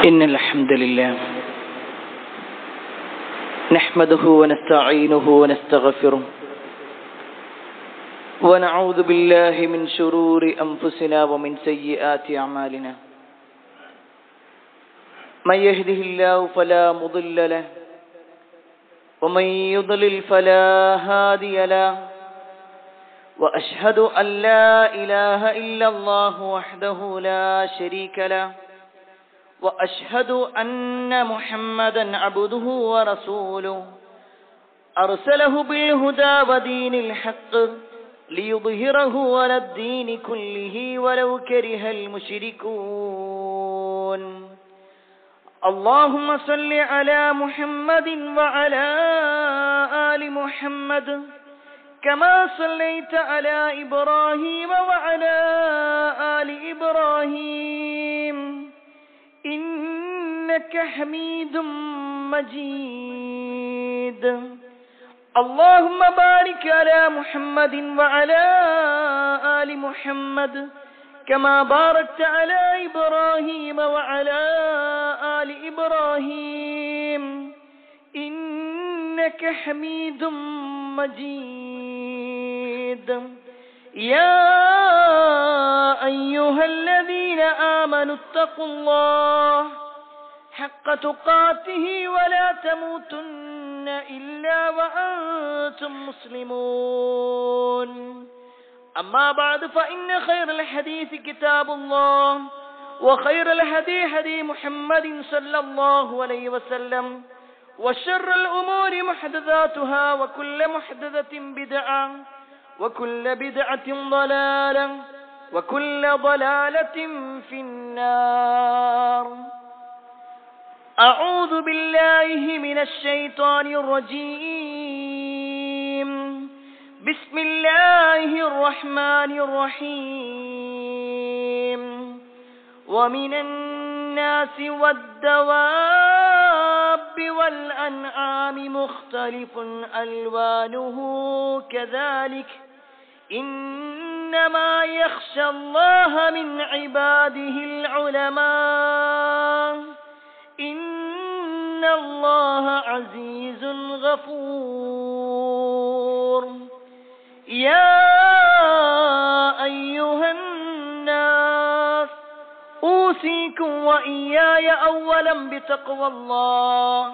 إن الحمد لله نحمده ونستعينه ونستغفره ونعوذ بالله من شرور أنفسنا ومن سيئات أعمالنا من يهده الله فلا مضل له ومن يضلل فلا هادي له وأشهد أن لا إله إلا الله وحده لا شريك له وأشهد أن محمدا عبده ورسوله أرسله بالهدى ودين الحق ليظهره على الدين كله ولو كره المشركون اللهم صل على محمد وعلى آل محمد كما صليت على إبراهيم وعلى آل إبراهيم إنك حميد مجيد اللهم بارك على محمد وعلى آل محمد كما باركت على إبراهيم وعلى آل إبراهيم إنك حميد مجيد يا أيها الذين آمنوا اتقوا الله حق تقاته ولا تموتن إلا وأنتم مسلمون أما بعد فإن خير الحديث كتاب الله وخير الهدي هدي محمد صلى الله عليه وسلم وشر الأمور محدثاتها وكل محدثة بدعة وكل بدعة ضلالة وكل ضلالة في النار أعوذ بالله من الشيطان الرجيم بسم الله الرحمن الرحيم ومن الناس والدواب والأنعام مختلف ألوانه كذلك إنما يخشى الله من عباده العلماء إن الله عزيز غفور يا أيها الناس أوصيكم وإياي أولا بتقوى الله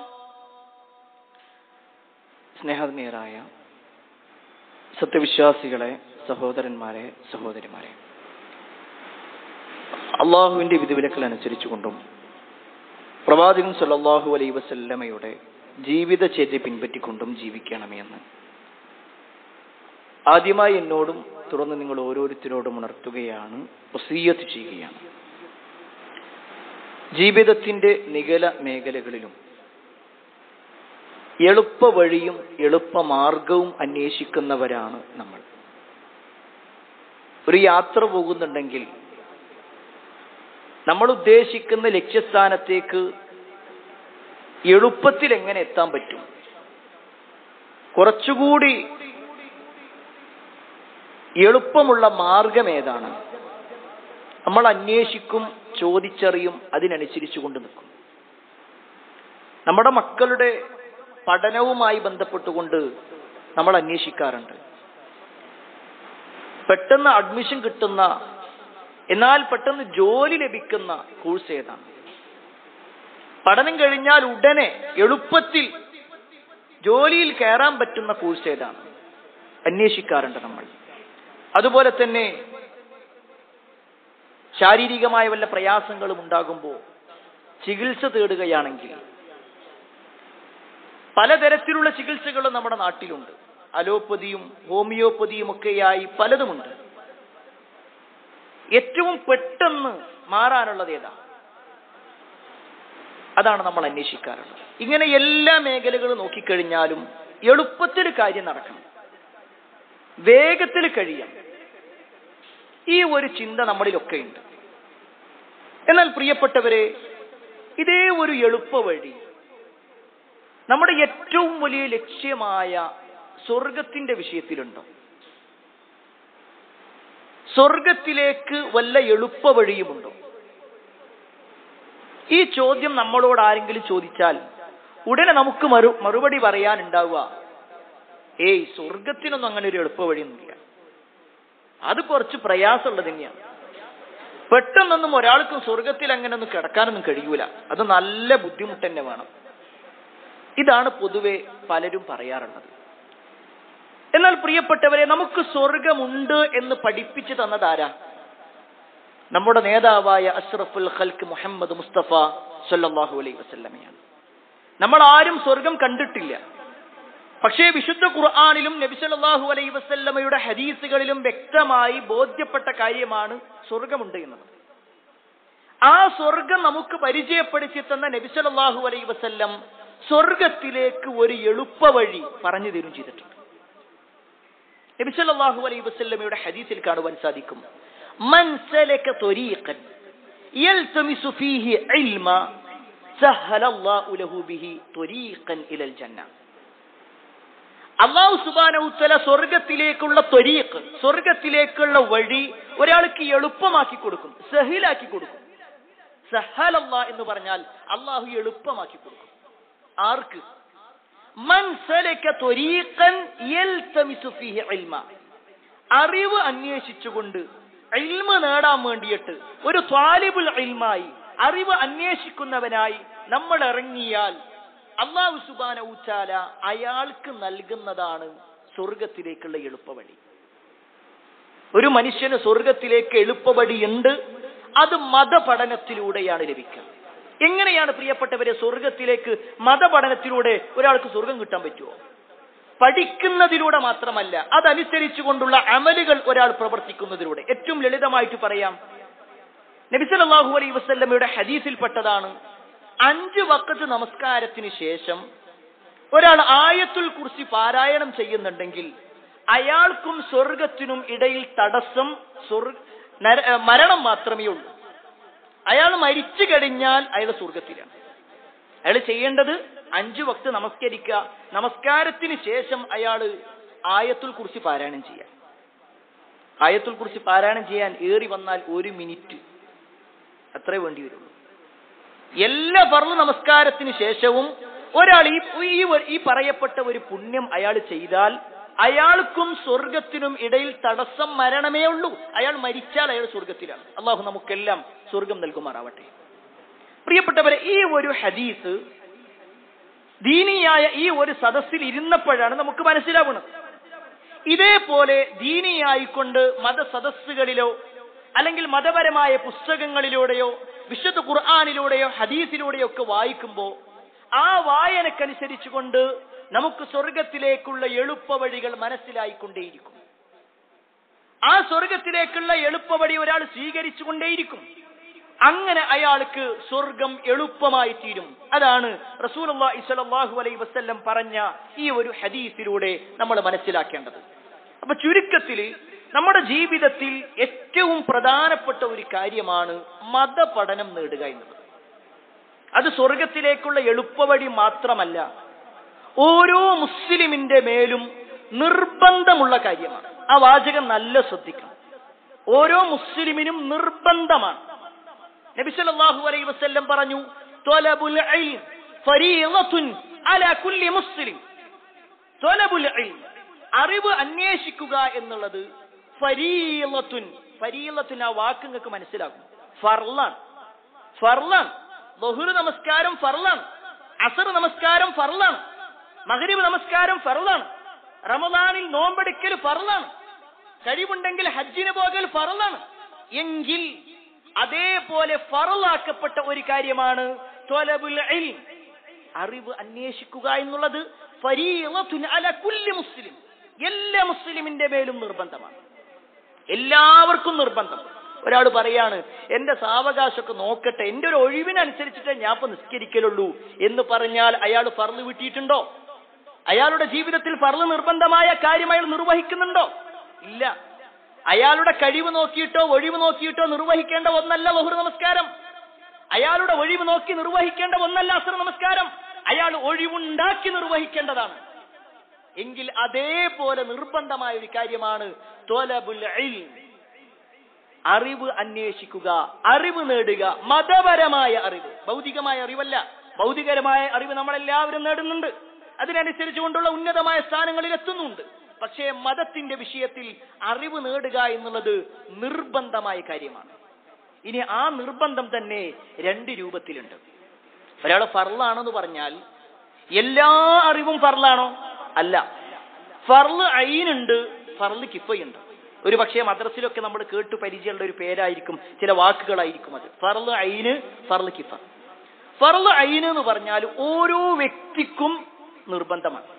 സ്നേഹനീയരായ സത്യവിശ്വാസികളെ സഹോദരന്മാരെ സഹോദരിമാരെ അള്ളാഹുവിന്റെ വിധിവിലക്കൽ അനുസരിച്ചുകൊണ്ടും പ്രവാചകൻ സല്ലാഹു അലൈ വസല്ലമയുടെ ജീവിതചര്യ പിൻപറ്റിക്കൊണ്ടും ജീവിക്കണമെന്ന് ആദ്യമായി എന്നോടും തുടർന്ന് നിങ്ങൾ ഓരോരുത്തരോടും ഉണർത്തുകയാണ് വസീയത്ത് ചെയ്യുകയാണ് ജീവിതത്തിന്റെ നികല മേഖലകളിലും എളുപ്പ വഴിയും എളുപ്പ മാർഗവും അന്വേഷിക്കുന്നവരാണ് നമ്മൾ ഒരു യാത്ര പോകുന്നുണ്ടെങ്കിൽ നമ്മൾ ഉദ്ദേശിക്കുന്ന ലക്ഷ്യസ്ഥാനത്തേക്ക് എളുപ്പത്തിൽ എങ്ങനെ എത്താൻ പറ്റും കുറച്ചുകൂടി എളുപ്പമുള്ള മാർഗം ഏതാണ് നമ്മൾ അന്വേഷിക്കും ചോദിച്ചറിയും അതിനനുസരിച്ചു കൊണ്ട് നിൽക്കും നമ്മുടെ മക്കളുടെ പഠനവുമായി ബന്ധപ്പെട്ടുകൊണ്ട് നമ്മൾ അന്വേഷിക്കാറുണ്ട് പെട്ടെന്ന് അഡ്മിഷൻ കിട്ടുന്ന എന്നാൽ പെട്ടെന്ന് ജോലി ലഭിക്കുന്ന കോഴ്സ് ഏതാണ് പഠനം കഴിഞ്ഞാൽ ഉടനെ എളുപ്പത്തിൽ ജോലിയിൽ കയറാൻ പറ്റുന്ന കോഴ്സ് ഏതാണ് അന്വേഷിക്കാറുണ്ട് നമ്മൾ അതുപോലെ തന്നെ ശാരീരികമായ വല്ല പ്രയാസങ്ങളും ഉണ്ടാകുമ്പോൾ ചികിത്സ തേടുകയാണെങ്കിൽ പലതരത്തിലുള്ള ചികിത്സകളും നമ്മുടെ നാട്ടിലുണ്ട് അലോപ്പതിയും ഹോമിയോപ്പതിയും ഒക്കെയായി പലതുമുണ്ട് ഏറ്റവും പെട്ടെന്ന് മാറാനുള്ളത് ഏതാ അതാണ് നമ്മൾ അന്വേഷിക്കാറുള്ളത് ഇങ്ങനെ എല്ലാ മേഖലകളും നോക്കിക്കഴിഞ്ഞാലും എളുപ്പത്തിൽ കാര്യം നടക്കണം വേഗത്തിൽ കഴിയാം ഈ ഒരു ചിന്ത നമ്മളിലൊക്കെ ഉണ്ട് എന്നാൽ പ്രിയപ്പെട്ടവരെ ഇതേ ഒരു എളുപ്പ വഴി നമ്മുടെ ഏറ്റവും വലിയ ലക്ഷ്യമായ സ്വർഗത്തിന്റെ വിഷയത്തിലുണ്ടോ സ്വർഗത്തിലേക്ക് വല്ല എളുപ്പ വഴിയുമുണ്ടോ ഈ ചോദ്യം നമ്മളോട് ആരെങ്കിലും ചോദിച്ചാൽ ഉടനെ നമുക്ക് മറു മറുപടി പറയാനുണ്ടാവുക ഏയ് സ്വർഗത്തിനൊന്നും അങ്ങനെ ഒരു എളുപ്പ വഴിയൊന്നുമില്ല അത് കുറച്ച് പ്രയാസമുള്ളത് തന്നെയാണ് പെട്ടെന്നൊന്നും ഒരാൾക്കും സ്വർഗത്തിൽ അങ്ങനെ ഒന്നും കിടക്കാനൊന്നും കഴിയൂല അത് നല്ല ബുദ്ധിമുട്ട് തന്നെ വേണം ഇതാണ് പൊതുവെ പലരും പറയാറുള്ളത് എന്നാൽ പ്രിയപ്പെട്ടവരെ നമുക്ക് സ്വർഗമുണ്ട് എന്ന് പഠിപ്പിച്ചു തന്നതാരാ നമ്മുടെ നേതാവായ അഷ്റഫുൽ ഖൽക്ക് മുഹമ്മദ് മുസ്തഫ സല്ലല്ലാഹു അലൈഹി വസല്ലമയാണ് നമ്മൾ ആരും സ്വർഗം കണ്ടിട്ടില്ല പക്ഷേ വിശുദ്ധ ഖുർആാനിലും നബി സല്ലല്ലാഹു അലൈഹി വസല്ലമയുടെ ഹദീസുകളിലും വ്യക്തമായി ബോധ്യപ്പെട്ട കാര്യമാണ് സ്വർഗമുണ്ട് എന്നത് ആ സ്വർഗം നമുക്ക് പരിചയപ്പെടുത്തി തന്ന നബി സല്ലല്ലാഹു അലൈഹി വസല്ലം സ്വർഗത്തിലേക്ക് ഒരു എളുപ്പ വഴി പറഞ്ഞു തരും ചെയ്തിട്ടുണ്ട് നബി സല്ലല്ലാഹു അലൈഹി വസല്ലമയുടെ ഹദീസിൽ കാണുവാൻ സാധിക്കും മൻ സലക ത്വരീഖൻ യൽതമിസു ഫീഹി ഇൽമ സഹല അല്ലാഹു ലഹു ബിഹി ത്വരീഖൻ ഇലൽ ജന്ന അള്ളാഹു സുബാനൗത്തല സ്വർഗത്തിലേക്കുള്ള ത്വരീഖ് സ്വർഗത്തിലേക്കുള്ള വഴി ഒരാൾക്ക് എളുപ്പമാക്കി കൊടുക്കും സഹിലാക്കി കൊടുക്കും സഹലല്ല എന്ന് പറഞ്ഞാൽ അള്ളാഹു എളുപ്പമാക്കി കൊടുക്കും ആർക്ക് മൻ സലക ത്വരീഖൻ യൽതമിസു ഫീഹി ഇൽമ അറിവ് അന്വേഷിച്ചുകൊണ്ട് ഇൽമ നേടാൻ വേണ്ടിയിട്ട് ഒരു ത്വാലിബുൽ ഇൽമായി അറിവ് അന്വേഷിക്കുന്നവനായി നമ്മൾ ഇറങ്ങിയാൽ അള്ളാഹു സുബാന ഊച്ചാല അയാൾക്ക് നൽകുന്നതാണ് സ്വർഗത്തിലേക്കുള്ള എളുപ്പവഴി ഒരു മനുഷ്യന് സ്വർഗത്തിലേക്ക് എളുപ്പവഴി ഉണ്ട് അത് മതപഠനത്തിലൂടെയാണ് ലഭിക്കുക എങ്ങനെയാണ് പ്രിയപ്പെട്ടവരെ സ്വർഗത്തിലേക്ക് മതപഠനത്തിലൂടെ ഒരാൾക്ക് സ്വർഗം കിട്ടാൻ പറ്റുമോ പഠിക്കുന്നതിലൂടെ മാത്രമല്ല അതനുസരിച്ചു കൊണ്ടുള്ള അമലുകൾ ഒരാൾ പ്രവർത്തിക്കുന്നതിലൂടെ ഏറ്റവും ലളിതമായിട്ട് പറയാം നബിസലാഹു അലൈ വസ്ല്ലമയുടെ ഹദീസിൽപ്പെട്ടതാണ് അഞ്ച് വക്കത്ത് നമസ്കാരത്തിന് ശേഷം ഒരാൾ ആയത്തുൽ കുറിച്ച് പാരായണം ചെയ്യുന്നുണ്ടെങ്കിൽ അയാൾക്കും സ്വർഗത്തിനും ഇടയിൽ തടസ്സം മരണം മാത്രമേ ഉള്ളൂ അയാൾ മരിച്ചു കഴിഞ്ഞാൽ അയാൾ സ്വർഗത്തിലാണ് അയാൾ ചെയ്യേണ്ടത് അഞ്ചു വക്ത് നമസ്കരിക്കുക നമസ്കാരത്തിന് ശേഷം അയാൾ ആയത്തുൽ കുറിച്ച് പാരായണം ചെയ്യാം ആയത്തുൽ കുറിച്ച് പാരായണം ചെയ്യാൻ ഏറി വന്നാൽ ഒരു മിനിറ്റ് അത്രേ വേണ്ടി വരുള്ളൂ എല്ലാ ഫർള് നമസ്കാരത്തിന് ശേഷവും ഒരാൾ ഈ ഈ പറയപ്പെട്ട ഒരു പുണ്യം അയാൾ ചെയ്താൽ അയാൾക്കും സ്വർഗത്തിനും ഇടയിൽ തടസ്സം മരണമേ ഉള്ളൂ അയാൾ മരിച്ചാൽ അയാൾ സ്വർഗത്തിലാണ് അള്ളാഹു നമുക്കെല്ലാം സ്വർഗം നൽകുമാറാവട്ടെ പ്രിയപ്പെട്ടവരെ ഈ ഒരു ഹദീസ് ദീനിയായ ഈ ഒരു സദസ്സിൽ ഇരുന്നപ്പോഴാണ് നമുക്ക് മനസ്സിലാവുന്നത് ഇതേപോലെ ദീനിയായിക്കൊണ്ട് മതസദസ്സുകളിലോ അല്ലെങ്കിൽ മതപരമായ പുസ്തകങ്ങളിലൂടെയോ വിശുദ്ധ ഖുർആാനിലൂടെയോ ഹദീസിലൂടെയോ ഒക്കെ വായിക്കുമ്പോൾ ആ വായനക്കനുസരിച്ചുകൊണ്ട് നമുക്ക് സ്വർഗത്തിലേക്കുള്ള എളുപ്പവഴികൾ മനസ്സിലായിക്കൊണ്ടേയിരിക്കും ആ സ്വർഗത്തിലേക്കുള്ള എളുപ്പവഴി ഒരാൾ സ്വീകരിച്ചുകൊണ്ടേയിരിക്കും അങ്ങനെ അയാൾക്ക് സ്വർഗം എളുപ്പമായി തീരും അതാണ് റസൂലി സ്വലല്ലാഹു അലൈ വസ്ല്ലം പറഞ്ഞ ഈ ഒരു ഹദീസിലൂടെ നമ്മൾ മനസ്സിലാക്കേണ്ടത് അപ്പൊ ചുരുക്കത്തിൽ നമ്മുടെ ജീവിതത്തിൽ ഏറ്റവും പ്രധാനപ്പെട്ട ഒരു കാര്യമാണ് മതപഠനം നേടുക എന്നത് അത് സ്വർഗത്തിലേക്കുള്ള എളുപ്പവഴി മാത്രമല്ല ഓരോ മുസ്ലിമിന്റെ മേലും നിർബന്ധമുള്ള കാര്യമാണ് ആ വാചകം നല്ല ശ്രദ്ധിക്കണം ഓരോ മുസ്ലിമിനും നിർബന്ധമാണ് നബി സല്ലല്ലാഹു അലൈഹി വസല്ലം പറഞ്ഞു ത്വലബുൽ ഇൽം ഫരീളത്തുൻ അലാ കുല്ലി മുസ്ലിം ത്വലബുൽ ഇൽം അറിവ് അന്വേഷിക്കുക എന്നുള്ളത് ഫരീളത്തുൻ ഫരീളത്തുൻ ആ വാക്ക് നിങ്ങൾക്ക് മനസ്സിലാകും ഫർളാൻ ഫർളാൻ ബഹുർ നമസ്കാരം ഫർളാൻ അസർ നമസ്കാരം ഫർളാണ് മഗ്രിബ് നമസ്കാരം ഫർളാണ് റമദാനിൽ നോമ്പെടുക്കൽ ഫർളാണ് കഴിവുണ്ടെങ്കിൽ ഹജ്ജിന് പോകൽ ഫറലാണ് എങ്കിൽ അതേപോലെ ഫറലാക്കപ്പെട്ട ഒരു കാര്യമാണ് ത്വലബുൽ ഇൽം. അറിവ് അന്വേഷിക്കുക എന്നുള്ളത് ഫരീളത്തുൻ അല കുല്ലി മുസ്ലിം എല്ലാ മുസ്ലിമിന്റെ മേലും നിർബന്ധമാണ് എല്ലാവർക്കും നിർബന്ധം ഒരാൾ പറയാണ് എന്റെ സാവകാശമൊക്കെ നോക്കട്ടെ എന്റെ ഒരു ഒഴിവിനനുസരിച്ചിട്ടേ ഞാൻ ഇപ്പൊ നിസ്കരിക്കലുള്ളൂ എന്ന് പറഞ്ഞാൽ അയാൾ ഫർള് വിട്ടിട്ടുണ്ടോ അയാളുടെ ജീവിതത്തിൽ ഫർള് നിർബന്ധമായ കാര്യം അയാൾ നിർവഹിക്കുന്നുണ്ടോ ഇല്ല അയാളുടെ കഴിവ് നോക്കിയിട്ടോ ഒഴിവ് നോക്കിയിട്ടോ നിർവഹിക്കേണ്ട ഒന്നല്ല ബഹുർ നമസ്കാരം അയാളുടെ ഒഴിവ് നോക്കി നിർവഹിക്കേണ്ട ഒന്നല്ല അസുര നമസ്കാരം അയാൾ ഒഴിവുണ്ടാക്കി നിർവഹിക്കേണ്ടതാണ് എങ്കിൽ അതേപോലെ നിർബന്ധമായ ഒരു കാര്യമാണ് ത്വലബുൽ ഇൽം. അറിവ് അന്വേഷിക്കുക അറിവ് നേടുക മതപരമായ അറിവ് ഭൗതികമായ അറിവല്ല ഭൗതികരമായ അറിവ് നമ്മളെല്ലാവരും നേടുന്നുണ്ട് അതിനനുസരിച്ചുകൊണ്ടുള്ള ഉന്നതമായ സ്ഥാനങ്ങളിൽ എത്തുന്നുണ്ട് പക്ഷേ മതത്തിന്റെ വിഷയത്തിൽ അറിവ് നേടുക എന്നുള്ളത് നിർബന്ധമായ കാര്യമാണ് ഇനി ആ നിർബന്ധം തന്നെ രണ്ട് രൂപത്തിലുണ്ട് ഒരാൾ ഫർലാണെന്ന് പറഞ്ഞാൽ എല്ലാ അറിവും ഫർലാണോ അല്ല ഫർള് അയിനുണ്ട് ഫർള് കിഫയുണ്ട് ഒരു പക്ഷേ മദ്രസിലൊക്കെ നമ്മൾ കേട്ട് പരിചയമുള്ള ഒരു പേരായിരിക്കും ചില വാക്കുകളായിരിക്കും അത് ഫർള് അയിന് ഫർള് കിഫ ഫർള് അയിന് എന്ന് പറഞ്ഞാൽ ഓരോ വ്യക്തിക്കും നിർബന്ധമാണ്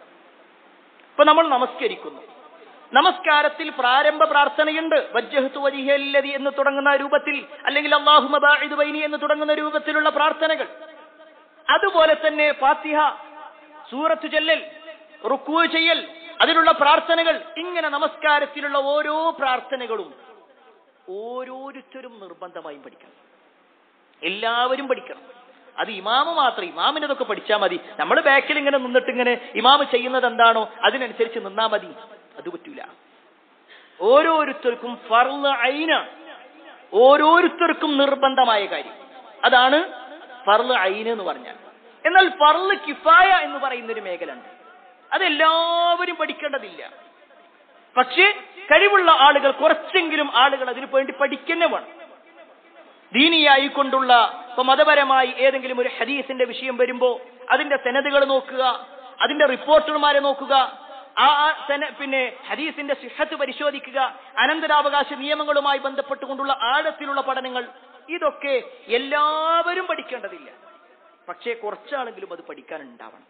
ഇപ്പൊ നമ്മൾ നമസ്കരിക്കുന്നു നമസ്കാരത്തിൽ പ്രാരംഭ പ്രാർത്ഥനയുണ്ട് വജ്ജഹത്തു വജിഹല്ലതി എന്ന് തുടങ്ങുന്ന രൂപത്തിൽ അല്ലെങ്കിൽ അള്ളാഹു ബൈനി എന്ന് തുടങ്ങുന്ന രൂപത്തിലുള്ള പ്രാർത്ഥനകൾ അതുപോലെ തന്നെ ഫാത്തിഹ സൂറത്ത് ചെല്ലൽ റുക്കു ചെയ്യൽ അതിലുള്ള പ്രാർത്ഥനകൾ ഇങ്ങനെ നമസ്കാരത്തിലുള്ള ഓരോ പ്രാർത്ഥനകളും ഓരോരുത്തരും നിർബന്ധമായും പഠിക്കണം എല്ലാവരും പഠിക്കണം അത് ഇമാമ് മാത്രം ഇമാമിനതൊക്കെ പഠിച്ചാൽ മതി നമ്മൾ ബാക്കിൽ ഇങ്ങനെ നിന്നിട്ട് ഇങ്ങനെ ഇമാമ് ചെയ്യുന്നത് എന്താണോ അതിനനുസരിച്ച് നിന്നാ മതി അത് പറ്റൂല ഓരോരുത്തർക്കും ഫർള് ഐനാണ് ഓരോരുത്തർക്കും നിർബന്ധമായ കാര്യം അതാണ് ഫർള് ഐന് എന്ന് പറഞ്ഞാൽ എന്നാൽ ഫർള് കിഫായ എന്ന് പറയുന്ന ഒരു മേഖല ഉണ്ട് അതെല്ലാവരും പഠിക്കേണ്ടതില്ല പക്ഷേ കഴിവുള്ള ആളുകൾ കുറച്ചെങ്കിലും ആളുകൾ അതിനു വേണ്ടി പഠിക്കന്നെ വേണം ദീനിയായി കൊണ്ടുള്ള ഇപ്പൊ മതപരമായി ഏതെങ്കിലും ഒരു ഹദീസിന്റെ വിഷയം വരുമ്പോ അതിന്റെ സെനതുകൾ നോക്കുക അതിന്റെ റിപ്പോർട്ടർമാരെ നോക്കുക ആ ആ സെന- പിന്നെ ഹദീസിന്റെ സിഹത്ത് പരിശോധിക്കുക അനന്തരാവകാശ നിയമങ്ങളുമായി ബന്ധപ്പെട്ടുകൊണ്ടുള്ള ആഴത്തിലുള്ള പഠനങ്ങൾ ഇതൊക്കെ എല്ലാവരും പഠിക്കേണ്ടതില്ല പക്ഷേ കുറച്ചാളെങ്കിലും അത് പഠിക്കാൻ ഉണ്ടാവണം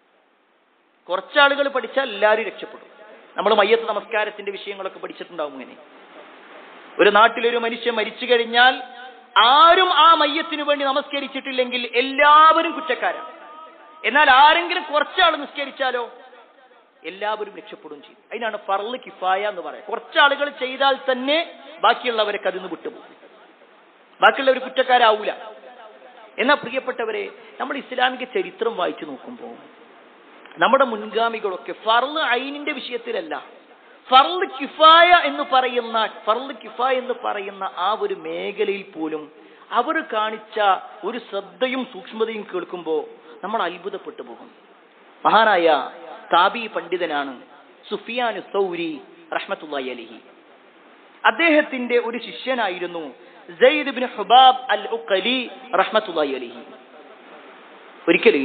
കുറച്ചാളുകൾ പഠിച്ചാൽ എല്ലാവരും രക്ഷപ്പെടും നമ്മൾ മയ്യത്ത് നമസ്കാരത്തിന്റെ വിഷയങ്ങളൊക്കെ പഠിച്ചിട്ടുണ്ടാവും ഇങ്ങനെ ഒരു നാട്ടിലൊരു മനുഷ്യൻ മരിച്ചു കഴിഞ്ഞാൽ ആരും ആ മയ്യത്തിനു വേണ്ടി നമസ്കരിച്ചിട്ടില്ലെങ്കിൽ എല്ലാവരും കുറ്റക്കാരാണ് എന്നാൽ ആരെങ്കിലും കുറച്ചാൾ നിസ്കരിച്ചാലോ എല്ലാവരും രക്ഷപ്പെടുകയും ചെയ്യും അതിനാണ് ഫർള് കിഫായ എന്ന് പറയുന്നത് കുറച്ചാളുകൾ ചെയ്താൽ തന്നെ ബാക്കിയുള്ളവരൊക്കെ അതിൽ നിന്ന് വിട്ടുപോകും ബാക്കിയുള്ളവർ കുറ്റക്കാരാവൂല എന്നാൽ പ്രിയപ്പെട്ടവരെ നമ്മൾ ഇസ്ലാമിക ചരിത്രം വായിച്ചു നോക്കുമ്പോൾ നമ്മുടെ മുൻഗാമികളൊക്കെ ഫർള് ഐനിന്റെ വിഷയത്തിലല്ല ഫർള് കിഫായ എന്ന് പറയുന്ന ഫർള് കിഫായ എന്ന് പറയുന്ന ആ ഒരു മേഖലയിൽ പോലും അവർ കാണിച്ച ഒരു ശ്രദ്ധയും സൂക്ഷ്മതയും കേൾക്കുമ്പോൾ നമ്മൾ അത്ഭുതപ്പെട്ടു പോകും മഹാനായ താബി പണ്ഡിതനാണ് സുഫിയാനു സൗരി റഹ്മത്തുള്ളി അലിഹി അദ്ദേഹത്തിന്റെ ഒരു ശിഷ്യനായിരുന്നു സെയ്ദ് ബിൻ ഹുബാബ് അൽ ഉഖലി റഹ്മത്തുള്ളി അലിഹി ഒരിക്കൽ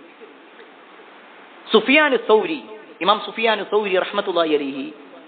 സുഫിയാനു സൗരി ഇമാം സുഫിയാനു സൗരി റഹ്മത്തുള്ളി അലിഹി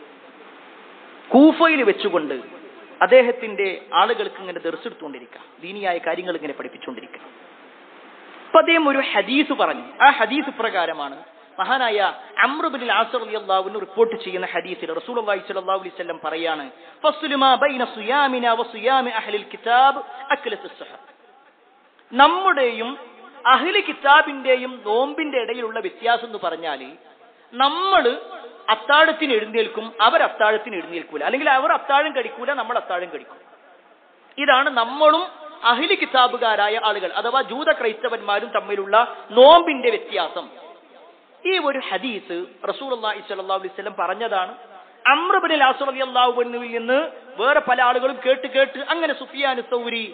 കൂഫയിൽ വെച്ചുകൊണ്ട് അദ്ദേഹത്തിന്റെ ആളുകൾക്ക് ഇങ്ങനെ ദർശെടുത്തുകൊണ്ടിരിക്കുക ദീനിയായ കാര്യങ്ങൾ ഇങ്ങനെ പഠിപ്പിച്ചുകൊണ്ടിരിക്കുക അപ്പൊ അദ്ദേഹം ഒരു ഹദീസ് പറഞ്ഞു ആ ഹദീസ് പ്രകാരമാണ് മഹാനായ അമ്രുബിൻ ആസർ അള്ളാഹുവിന് റിപ്പോർട്ട് ചെയ്യുന്ന ഹദീസിൽ റസൂൽ അള്ളാഹി സ്വല്ലല്ലാഹു അലൈഹി വസല്ലം പറയാണ് ഫസ്ലുമാ ബൈന സുയാമിന വ സുയാമി അഹ്ലിൽ കിതാബ് അക്ലത്തു സഹർ നമ്മുടെയും അഹ്ലി കിതാബിന്റെയും നോമ്പിന്റെ ഇടയിലുള്ള വ്യത്യാസം എന്ന് പറഞ്ഞാൽ നമ്മൾ അത്താഴത്തിന് എഴുന്നേൽക്കും അവർ അത്താഴത്തിന് എഴുന്നേൽക്കൂല അല്ലെങ്കിൽ അവർ അത്താഴം കഴിക്കൂല നമ്മൾ അത്താഴം കഴിക്കും ഇതാണ് നമ്മളും അഹിലി കിതാബുകാരായ ആളുകൾ അഥവാ ജൂത ക്രൈസ്തവന്മാരും തമ്മിലുള്ള നോമ്പിന്റെ വ്യത്യാസം ഈ ഒരു ഹദീസ് റസൂൽ അള്ളാഹി സ്വല്ലല്ലാഹു അലൈഹി വസല്ലം പറഞ്ഞതാണ് അമ്രബിൻ അസുർ അലി അള്ളാഹുവിനുവിൽ നിന്ന് വേറെ പല ആളുകളും കേട്ട് കേട്ട് അങ്ങനെ സുഫിയാൻ സൗരി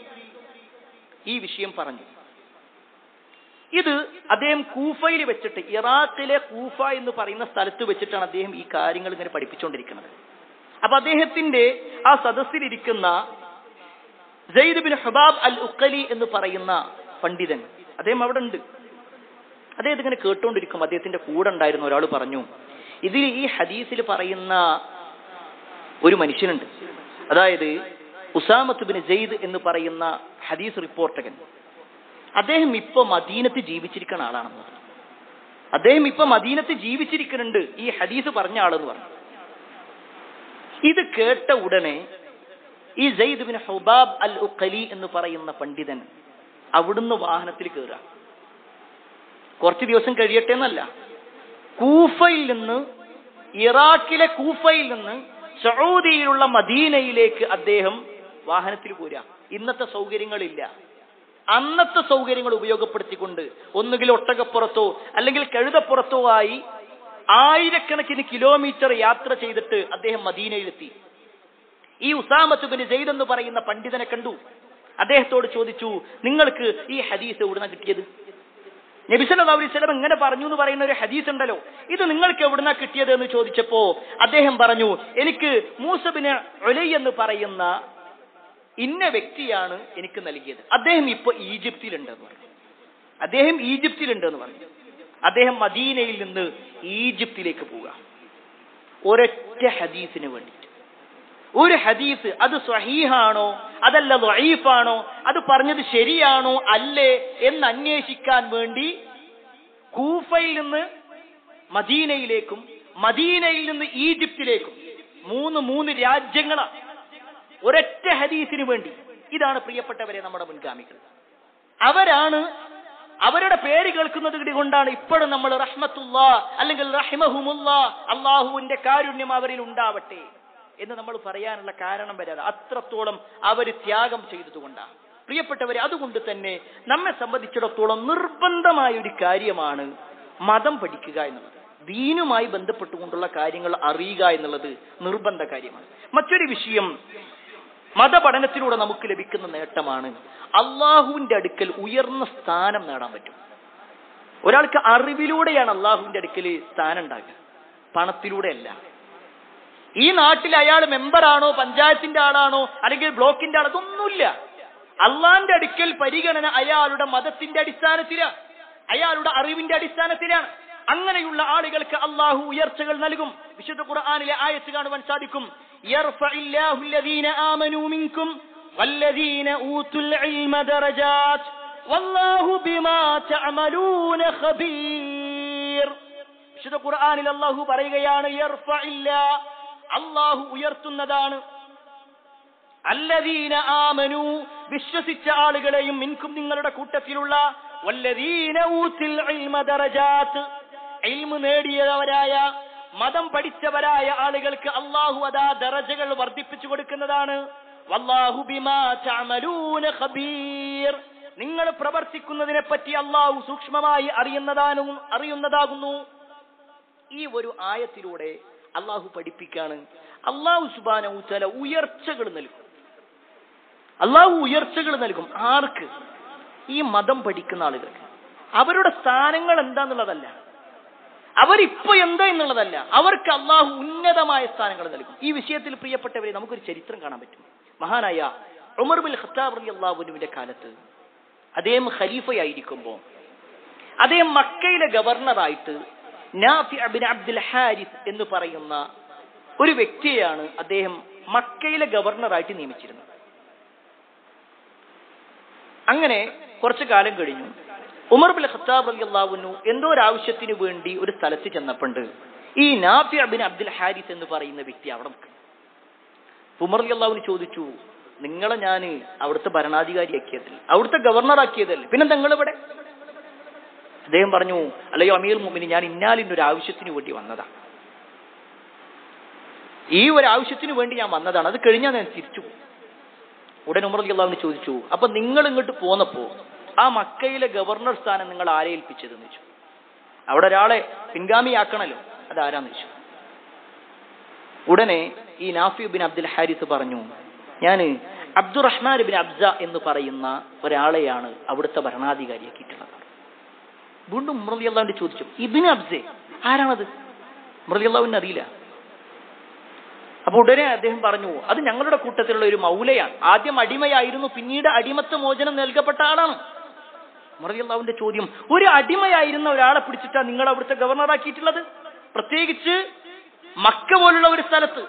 ഈ വിഷയം പറഞ്ഞു ഇത് അദ്ദേഹം കൂഫയിൽ വെച്ചിട്ട് ഇറാഖിലെ കൂഫ എന്ന് പറയുന്ന സ്ഥലത്ത് വെച്ചിട്ടാണ് അദ്ദേഹം ഈ കാര്യങ്ങൾ ഇങ്ങനെ പഠിപ്പിച്ചുകൊണ്ടിരിക്കുന്നത് അപ്പൊ അദ്ദേഹത്തിന്റെ ആ സദസ്സിലിരിക്കുന്ന സെയ്ദ് ബിൻ ഹുബാബ് അൽ ഉക്കലി എന്ന് പറയുന്ന പണ്ഡിതൻ അദ്ദേഹം അവിടെ ഉണ്ട് അദ്ദേഹം ഇങ്ങനെ കേട്ടുകൊണ്ടിരിക്കും അദ്ദേഹത്തിന്റെ കൂടെ ഉണ്ടായിരുന്ന ഒരാൾ പറഞ്ഞു ഇതിൽ ഈ ഹദീസിൽ പറയുന്ന ഒരു മനുഷ്യനുണ്ട് അതായത് ഉസാമത്ത് ബിൻ ജെയ്ദ് എന്ന് പറയുന്ന ഹദീസ് റിപ്പോർട്ടകൻ അദ്ദേഹം ഇപ്പൊ മദീനത്ത് ജീവിച്ചിരിക്കുന്ന ആളാണെന്ന് പറഞ്ഞു അദ്ദേഹം ഇപ്പൊ മദീനത്ത് ജീവിച്ചിരിക്കുന്നുണ്ട് ഈ ഹദീസ് പറഞ്ഞ ആളെന്ന് പറഞ്ഞു ഇത് കേട്ട ഉടനെ ഈ ജയ്ദ് ബിൻ ഹുബാബ് അൽ ഉഖലി എന്ന് പറയുന്ന പണ്ഡിതൻ അവിടുന്ന് വാഹനത്തിൽ കയറുക കുറച്ച് ദിവസം കഴിയട്ടെ എന്നല്ല കൂഫയിൽ നിന്ന് ഇറാഖിലെ കൂഫയിൽ നിന്ന് സൗദിയിലുള്ള മദീനയിലേക്ക് അദ്ദേഹം വാഹനത്തിൽ പോരാ ഇന്നത്തെ സൗകര്യങ്ങളില്ല അന്നത്തെ സൗകര്യങ്ങൾ ഉപയോഗപ്പെടുത്തിക്കൊണ്ട് ഒന്നുകിൽ ഒട്ടകപ്പുറത്തോ അല്ലെങ്കിൽ കഴുതപ്പുറത്തോ ആയി ആയിരക്കണക്കിന് കിലോമീറ്റർ യാത്ര ചെയ്തിട്ട് അദ്ദേഹം മദീനയിലെത്തി ഈ ഉസാമത്ത് ബിൻ സെയ്ദ് എന്ന് പറയുന്ന പണ്ഡിതനെ കണ്ടു അദ്ദേഹത്തോട് ചോദിച്ചു നിങ്ങൾക്ക് ഈ ഹദീസ് എവിടുന്ന കിട്ടിയത് നബി സല്ലല്ലാഹു അലൈഹി വസല്ലം ഇങ്ങനെ പറഞ്ഞു എന്ന് പറയുന്ന ഒരു ഹദീസ് ഉണ്ടല്ലോ ഇത് നിങ്ങൾക്ക് എവിടുന്ന കിട്ടിയത് എന്ന് ചോദിച്ചപ്പോ അദ്ദേഹം പറഞ്ഞു എനിക്ക് മൂസബിന് ഒലൈ എന്ന് പറയുന്ന ഇന്ന വ്യക്തിയാണ് എനിക്ക് നൽകിയത് അദ്ദേഹം ഇപ്പൊ ഈജിപ്തിലുണ്ടെന്ന് പറഞ്ഞു അദ്ദേഹം ഈജിപ്തിലുണ്ടെന്ന് പറഞ്ഞു അദ്ദേഹം മദീനയിൽ നിന്ന് ഈജിപ്തിലേക്ക് പോവുക ഒരൊറ്റ ഹദീസിന് വേണ്ടിയിട്ട് ഒരു ഹദീസ് അത് സ്വഹീഹാണോ അതല്ല വൈഫാണോ അത് പറഞ്ഞത് ശരിയാണോ അല്ലേ എന്ന് അന്വേഷിക്കാൻ വേണ്ടി കൂഫയിൽ നിന്ന് മദീനയിലേക്കും മദീനയിൽ നിന്ന് ഈജിപ്തിലേക്കും മൂന്ന് മൂന്ന് രാജ്യങ്ങളാണ് ഒരൊറ്റ ഹദീസിന് വേണ്ടി ഇതാണ് പ്രിയപ്പെട്ടവരെ നമ്മുടെ മുൻഗാമികൾ അവരാണ് അവരുടെ പേര് കേൾക്കുന്നത് കൊണ്ടാണ് ഇപ്പോഴും നമ്മൾ റഹ്മത്തുള്ള അല്ലെങ്കിൽ റഹിമഹുമുള്ള അള്ളാഹുവിന്റെ കാരുണ്യം അവരിൽ ഉണ്ടാവട്ടെ എന്ന് നമ്മൾ പറയാനുള്ള കാരണം വരാതെ അത്രത്തോളം അവർ ത്യാഗം ചെയ്തതുകൊണ്ടാണ് പ്രിയപ്പെട്ടവരെ അതുകൊണ്ട് തന്നെ നമ്മെ സംബന്ധിച്ചിടത്തോളം നിർബന്ധമായ ഒരു കാര്യമാണ് മതം പഠിക്കുക എന്നുള്ളത് ദീനുമായി ബന്ധപ്പെട്ടുകൊണ്ടുള്ള കാര്യങ്ങൾ അറിയുക എന്നുള്ളത് നിർബന്ധ കാര്യമാണ് മറ്റൊരു വിഷയം മതപഠനത്തിലൂടെ നമുക്ക് ലഭിക്കുന്ന നേട്ടമാണ് അള്ളാഹുവിന്റെ അടുക്കൽ ഉയർന്ന സ്ഥാനം നേടാൻ പറ്റും ഒരാൾക്ക് അറിവിലൂടെയാണ് അള്ളാഹുവിന്റെ അടുക്കൽ സ്ഥാനം ഉണ്ടാകുക പണത്തിലൂടെയല്ല ഈ നാട്ടിൽ അയാൾ മെമ്പറാണോ പഞ്ചായത്തിന്റെ ആളാണോ അല്ലെങ്കിൽ ബ്ലോക്കിന്റെ ആൾ അതൊന്നുമില്ല അള്ളാന്റെ അടുക്കൽ പരിഗണന അയാളുടെ മതത്തിന്റെ അടിസ്ഥാനത്തിലാണ് അയാളുടെ അറിവിന്റെ അടിസ്ഥാനത്തിലാണ് അങ്ങനെയുള്ള ആളുകൾക്ക് അള്ളാഹു ഉയർച്ചകൾ നൽകും വിശുദ്ധ ഖുർആാനിലെ ആയത്ത് കാണുവാൻ സാധിക്കും يرفع الله الذين آمنوا منكم والذين أوتوا العلم درجات والله بما تعملون خبير വിശുദ്ധ ഖുർആനിൽ അള്ളാഹു പറയുകയാണ് അള്ളാഹു ഉയർത്തുന്നതാണ് അല്ലദീന ആമനു വിശ്വസിച്ച ആളുകളെയും മിൻകും നിങ്ങളുടെ കൂട്ടത്തിലുള്ള വല്ലദീന ഊത്തിൽ ഇൽമ ദറജാത്ത് ഇൽമ നേടിയവരായ മതം പഠിച്ചവരായ ആളുകൾക്ക് അള്ളാഹു അതാ ദറജകൾ വർദ്ധിപ്പിച്ചു കൊടുക്കുന്നതാണ് വല്ലാഹു ബിമാ തഅമലൂന ഖബീർ നിങ്ങൾ പ്രവർത്തിക്കുന്നതിനെ പറ്റി അള്ളാഹു സൂക്ഷ്മമായി അറിയുന്നതാണ് അറിയുന്നതാകുന്നു ഈ ഒരു ആയത്തിലൂടെ അള്ളാഹു പഠിപ്പിക്കാണ് അള്ളാഹു സുബാന ചില ഉയർച്ചകൾ നൽകും അള്ളാഹു ഉയർച്ചകൾ നൽകും ആർക്ക് ഈ മതം പഠിക്കുന്ന ആളുകൾക്ക് അവരുടെ സ്ഥാനങ്ങൾ എന്താന്നുള്ളതല്ല അവരിപ്പോ എന്താ എന്നുള്ളതല്ല അവർക്ക് അള്ളാഹു ഉന്നതമായ സ്ഥാനങ്ങൾ നൽകും ഈ വിഷയത്തിൽ പ്രിയപ്പെട്ടവരെ നമുക്കൊരു ചരിത്രം കാണാൻ പറ്റും മഹാനായ ഉമർ ബിൻ ഖത്താബ് റലി അള്ളാഹുവിന്റെ കാലത്ത് അദ്ദേഹം ഖലീഫയായിരിക്കുമ്പോൾ അദ്ദേഹം മക്കയിലെ ഗവർണറായിട്ട് നാഫി അബിൻ അബ്ദുൽ ഹാരിസ് എന്ന് പറയുന്ന ഒരു വ്യക്തിയെയാണ് അദ്ദേഹം മക്കയിലെ ഗവർണറായിട്ട് നിയമിച്ചിരുന്നത് അങ്ങനെ കുറച്ചു കാലം കഴിഞ്ഞു ഉമർ ബിൻ ഖത്താബ് അലി അള്ളാഹുനു എന്തോ ഒരു ആവശ്യത്തിന് വേണ്ടി ഒരു സ്ഥലത്ത് ചെന്നപ്പോണ്ട് ഈ നാഫി അബിൻ അബ്ദുൽ ഹാരിസ് എന്ന് പറയുന്ന വ്യക്തി അവിടെ നിൽക്കും ഉമർ അലി അള്ളാഹുവിന് ചോദിച്ചു നിങ്ങളെ ഞാൻ അവിടുത്തെ ഭരണാധികാരിയാക്കിയതല്ലേ അവിടുത്തെ ഗവർണറാക്കിയതല്ലേ പിന്നെ നിങ്ങളിവിടെ അദ്ദേഹം പറഞ്ഞു അല്ലയോ അമീർ മുമിന് ഞാൻ ഇന്നാലിന്റെ ഒരു ആവശ്യത്തിന് വേണ്ടി വന്നതാ ഈ ഒരു ആവശ്യത്തിന് വേണ്ടി ഞാൻ വന്നതാണ് അത് കഴിഞ്ഞാൽ ഞാൻ തിരിച്ചു പോകും ഉടൻ ഉമർ അലി അള്ളാഹുവിന് ചോദിച്ചു അപ്പൊ നിങ്ങൾ ഇങ്ങോട്ട് പോന്നപ്പോ ആ മക്കയിലെ ഗവർണർ സ്ഥാനം നിങ്ങൾ ആരെ ഏൽപ്പിച്ചതെന്ന് ചോദിച്ചു അവിടെ ഒരാളെ പിൻഗാമിയാക്കണല്ലോ അതാരാന്ന് ചോദിച്ചു ഉടനെ ഈ നാഫി ബിൻ അബ്ദുൽ ഹാരിസ് പറഞ്ഞു ഞാൻ അബ്ദുറഹ്മാൻ ബിൻ അബ്സ എന്ന് പറയുന്ന ഒരാളെയാണ് അവിടുത്തെ ഭരണാധികാരിയാക്കിയിട്ടുള്ളത് വീണ്ടും മുറലി അള്ളാവിന്റെ ചോദിച്ചു ഇബിന് അബ്സെ ആരാണത് മുറലി അള്ളാവിന് അറിയില്ല അപ്പൊ ഉടനെ അദ്ദേഹം പറഞ്ഞു അത് ഞങ്ങളുടെ കൂട്ടത്തിലുള്ള ഒരു മൗലയാണ് ആദ്യം അടിമയായിരുന്നു പിന്നീട് അടിമത്ത മോചനം നൽകപ്പെട്ട ആളാണ് മുറലി അള്ളാവിന്റെ ചോദ്യം ഒരു അടിമയായിരുന്ന ഒരാളെ പിടിച്ചിട്ടാണ് നിങ്ങൾ അവിടുത്തെ ഗവർണറാക്കിയിട്ടുള്ളത് പ്രത്യേകിച്ച് മക്ക പോലുള്ള ഒരു സ്ഥലത്ത്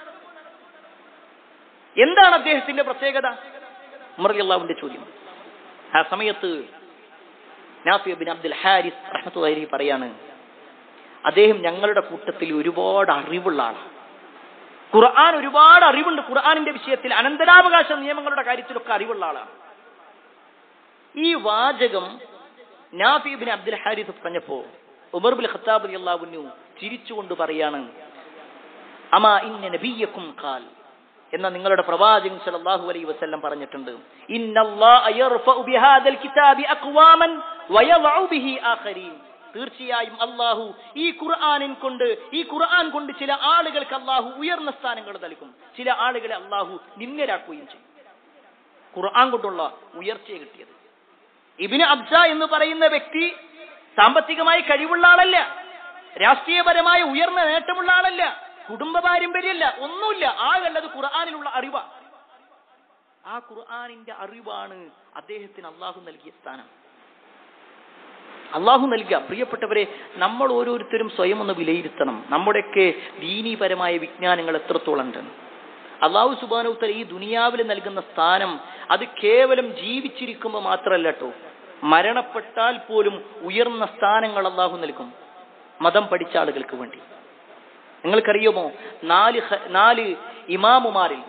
എന്താണ് അദ്ദേഹത്തിന്റെ പ്രത്യേകത മുറലി അള്ളാവിന്റെ ചോദ്യം ആ സമയത്ത് നാഫി ബിൻ അബ്ദുൽ ഹാരിസ് റഹ്മത്തുള്ളി പറയാണ് അദ്ദേഹം ഞങ്ങളുടെ കൂട്ടത്തിൽ ഒരുപാട് അറിവുള്ള ആളാണ് ഖുർആൻ ഒരുപാട് അറിവുണ്ട് ഖുർആാനിന്റെ വിഷയത്തിൽ അനന്തരാവകാശ നിയമങ്ങളുടെ കാര്യത്തിലൊക്കെ അറിവുള്ള ആളാണ് ഈ വാചകം നാഫി ബിൻ അബ്ദുൽ ഹാരിസ് പറഞ്ഞപ്പോ ഉമർ ബിൻ ഖത്താബ് അലി അള്ളാഹുനു ചിരിച്ചുകൊണ്ട് പറയാണ് അമാ ഇന്ന നബിയക്കും ഖാൽ എന്ന നിങ്ങളുടെ പ്രവാചകൻ സല്ലല്ലാഹു അലൈഹി വസല്ലം പറഞ്ഞിട്ടുണ്ട് ഇന്നല്ലാഹ യർഫഉ ബിഹാദൽ കിതാബി അഖ്വാമൻ വയദഉ ബിഹി ആഖരീൻ തീർച്ചയായും അള്ളാഹു ഈ ഖുർആാനിൻ കൊണ്ട് ഈ ഖുർആൻ കൊണ്ട് ചില ആളുകൾക്ക് അള്ളാഹു ഉയർന്ന സ്ഥാനങ്ങൾ നൽകും ചില ആളുകളെ അള്ളാഹു നിന്ദരാക്കുകയും ചെയ്യും ഖുർആൻ കൊണ്ടുള്ള ഉയർച്ചയെ കിട്ടിയത് ഇബിന് അബ്സ എന്ന് പറയുന്ന വ്യക്തി സാമ്പത്തികമായി കഴിവുള്ള ആളല്ല രാഷ്ട്രീയപരമായ ഉയർന്ന നേട്ടമുള്ള ആളല്ല കുടുംബ പാരമ്പര്യമല്ല ഒന്നുമില്ല ആകല്ലത് ഖുർആാനിലുള്ള അറിവാണ് ആ ഖുർആാനിന്റെ അറിവാണ് അദ്ദേഹത്തിന് അള്ളാഹു നൽകിയ സ്ഥാനം അള്ളാഹു നൽകുക പ്രിയപ്പെട്ടവരെ നമ്മൾ ഓരോരുത്തരും സ്വയം ഒന്ന് വിലയിരുത്തണം നമ്മുടെയൊക്കെ ദീനീപരമായ വിജ്ഞാനങ്ങൾ എത്രത്തോളം ഉണ്ട് അള്ളാഹു സുബാനുത്തല ഈ ദുനിയാവിൽ നൽകുന്ന സ്ഥാനം അത് കേവലം ജീവിച്ചിരിക്കുമ്പോൾ മാത്രമല്ല കേട്ടോ മരണപ്പെട്ടാൽ പോലും ഉയർന്ന സ്ഥാനങ്ങൾ അള്ളാഹു നൽകും മതം പഠിച്ച ആളുകൾക്ക് വേണ്ടി നിങ്ങൾക്കറിയുമോ നാല് ഹ- നാല് ഇമാമുമാരിൽ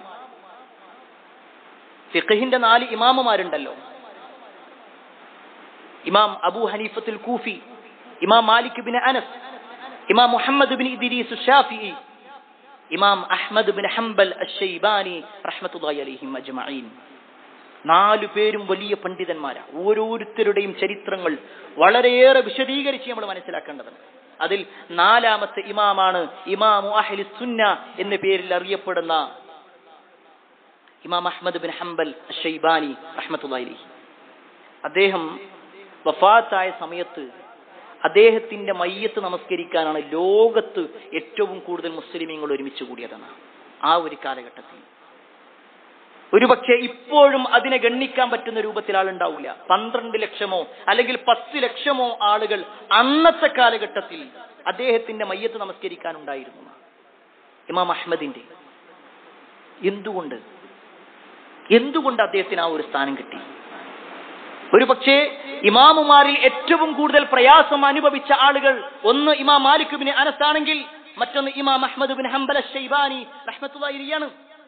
ഫിഖഹിന്റെ നാല് ഇമാമുമാരുണ്ടല്ലോ ഇമാം അബൂ ഹനീഫത്തുൽ കൂഫി ഇമാം മാലിക് ബിൻ അനസ് ഇമാം മുഹമ്മദ് ബിൻ ഇദ്രീസ് ഷാഫിഇ ഇമാം അഹ്മദ് ബിൻ ഹംബൽ അഷൈബാനി റഹ്മത്തുള്ളാഹി അലൈഹിം അജ്മഈൻ നാലു പേരും വലിയ പണ്ഡിതന്മാരാ ഓരോരുത്തരുടെയും ചരിത്രങ്ങൾ വളരെയേറെ വിശദീകരിച്ച് നമ്മൾ മനസ്സിലാക്കേണ്ടതുണ്ട് അതിൽ നാലാമത്തെ ഇമാമാണ് ഇമാമു അഹ്ലി സുന്ന എന്ന പേരിൽ അറിയപ്പെടുന്ന ഇമാം അഹ്മദ് ബിൻ ഹംബൽ ഷെയ്ബാനി റഹ്മത്തുള്ളാഹി അലൈഹി അദ്ദേഹം വഫാത്തായ സമയത്ത് അദ്ദേഹത്തിന്റെ മയ്യത്ത് നമസ്കരിക്കാനാണ് ലോകത്ത് ഏറ്റവും കൂടുതൽ മുസ്ലിമീങ്ങൾ ഒരുമിച്ച് കൂടിയതെന്ന് ആ ഒരു കാലഘട്ടത്തിൽ ഒരുപക്ഷെ ഇപ്പോഴും അതിനെ ഗണ്ണിക്കാൻ പറ്റുന്ന രൂപത്തിൽ ആളുണ്ടാവില്ല പന്ത്രണ്ട് ലക്ഷമോ അല്ലെങ്കിൽ പത്ത് ലക്ഷമോ ആളുകൾ അന്നത്തെ കാലഘട്ടത്തിൽ അദ്ദേഹത്തിന്റെ മയ്യത്ത് നമസ്കരിക്കാനുണ്ടായിരുന്നു ഇമാം അഹമ്മദിന്റെ എന്തുകൊണ്ട് എന്തുകൊണ്ട് അദ്ദേഹത്തിന് ആ ഒരു സ്ഥാനം കിട്ടി ഒരു പക്ഷേ ഇമാമുമാരിൽ ഏറ്റവും കൂടുതൽ പ്രയാസം അനുഭവിച്ച ആളുകൾ ഒന്ന് ഇമാം മാലിക് ബിൻ അനസ് ആണെങ്കിൽ മറ്റൊന്ന് ഇമാം അഹമ്മദ് ബിൻ ഹംബൽ ഷെയ്ബാനി റഹ്മത്തുള്ളാഹിയാണ്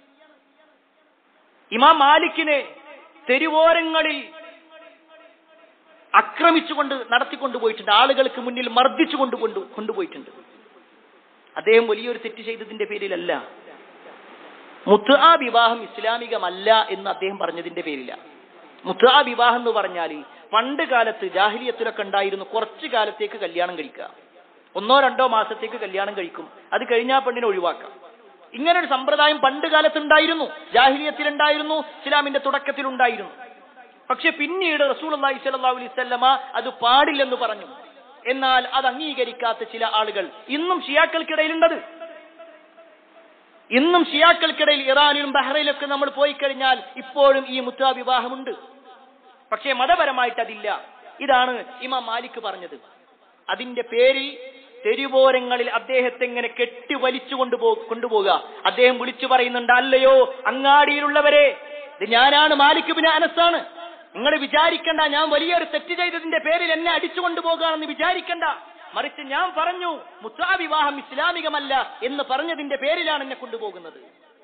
ഇമാം മാലിക്കിനെ തെരുവോരങ്ങളിൽ ആക്രമിച്ചുകൊണ്ട് നടത്തിക്കൊണ്ടുപോയിട്ടുണ്ട് ആളുകൾക്ക് മുന്നിൽ മർദ്ദിച്ചു കൊണ്ട് കൊണ്ടു കൊണ്ടുപോയിട്ടുണ്ട് അദ്ദേഹം വലിയൊരു തെറ്റ് ചെയ്തതിന്റെ പേരിലല്ല മുത്ത് ആ വിവാഹം ഇസ്ലാമികമല്ല എന്ന് അദ്ദേഹം പറഞ്ഞതിന്റെ പേരില മുത്ത് ആ വിവാഹം എന്ന് പറഞ്ഞാൽ പണ്ട് കാലത്ത് ജാഹിലിയത്തിലൊക്കെ ഉണ്ടായിരുന്നു കുറച്ചു കാലത്തേക്ക് കല്യാണം കഴിക്കുക ഒന്നോ രണ്ടോ മാസത്തേക്ക് കല്യാണം കഴിക്കും അത് കഴിഞ്ഞാൽ പെണ്ണിനെ ഒഴിവാക്കാം ഇങ്ങനെ ഒരു സമ്പ്രദായം പണ്ട് കാലത്ത് ഉണ്ടായിരുന്നു ജാഹിലിയത്തിലുണ്ടായിരുന്നു ഇസ്ലാമിന്റെ തുടക്കത്തിലുണ്ടായിരുന്നു പക്ഷെ പിന്നീട് റസൂൽ അള്ളാഹി സ്വല്ലല്ലാഹു അലൈഹി വസല്ലമ അത് പാടില്ലെന്ന് പറഞ്ഞു എന്നാൽ അത് അംഗീകരിക്കാത്ത ചില ആളുകൾ ഇന്നും ഷിയാക്കൾക്കിടയിലുണ്ടത് ഇന്നും ഷിയാക്കൾക്കിടയിൽ ഇറാനിലും ബഹ്റൈനിലൊക്കെ നമ്മൾ പോയി കഴിഞ്ഞാൽ ഇപ്പോഴും ഈ മുത്താ വിവാഹമുണ്ട് പക്ഷേ മതപരമായിട്ട് അതില്ല ഇതാണ് ഇമാം മാലിക് പറഞ്ഞത് അതിന്റെ പേരിൽ തെരുവോരങ്ങളിൽ അദ്ദേഹത്തെ ഇങ്ങനെ കെട്ടി വലിച്ചു കൊണ്ടുപോ കൊണ്ടുപോകുക അദ്ദേഹം വിളിച്ചു പറയുന്നുണ്ട് അല്ലയോ അങ്ങാടിയിലുള്ളവരെ ഇത് ഞാനാണ് മാലിക് ബിൻ അനസാണ് നിങ്ങൾ വിചാരിക്കണ്ട ഞാൻ വലിയൊരു തെറ്റ് ചെയ്തതിന്റെ പേരിൽ എന്നെ അടിച്ചു കൊണ്ടുപോകുകയാണെന്ന് വിചാരിക്കണ്ട മറിച്ച് ഞാൻ പറഞ്ഞു മുത്താ വിവാഹം ഇസ്ലാമികമല്ല എന്ന് പറഞ്ഞതിന്റെ പേരിലാണ് എന്നെ കൊണ്ടുപോകുന്നത്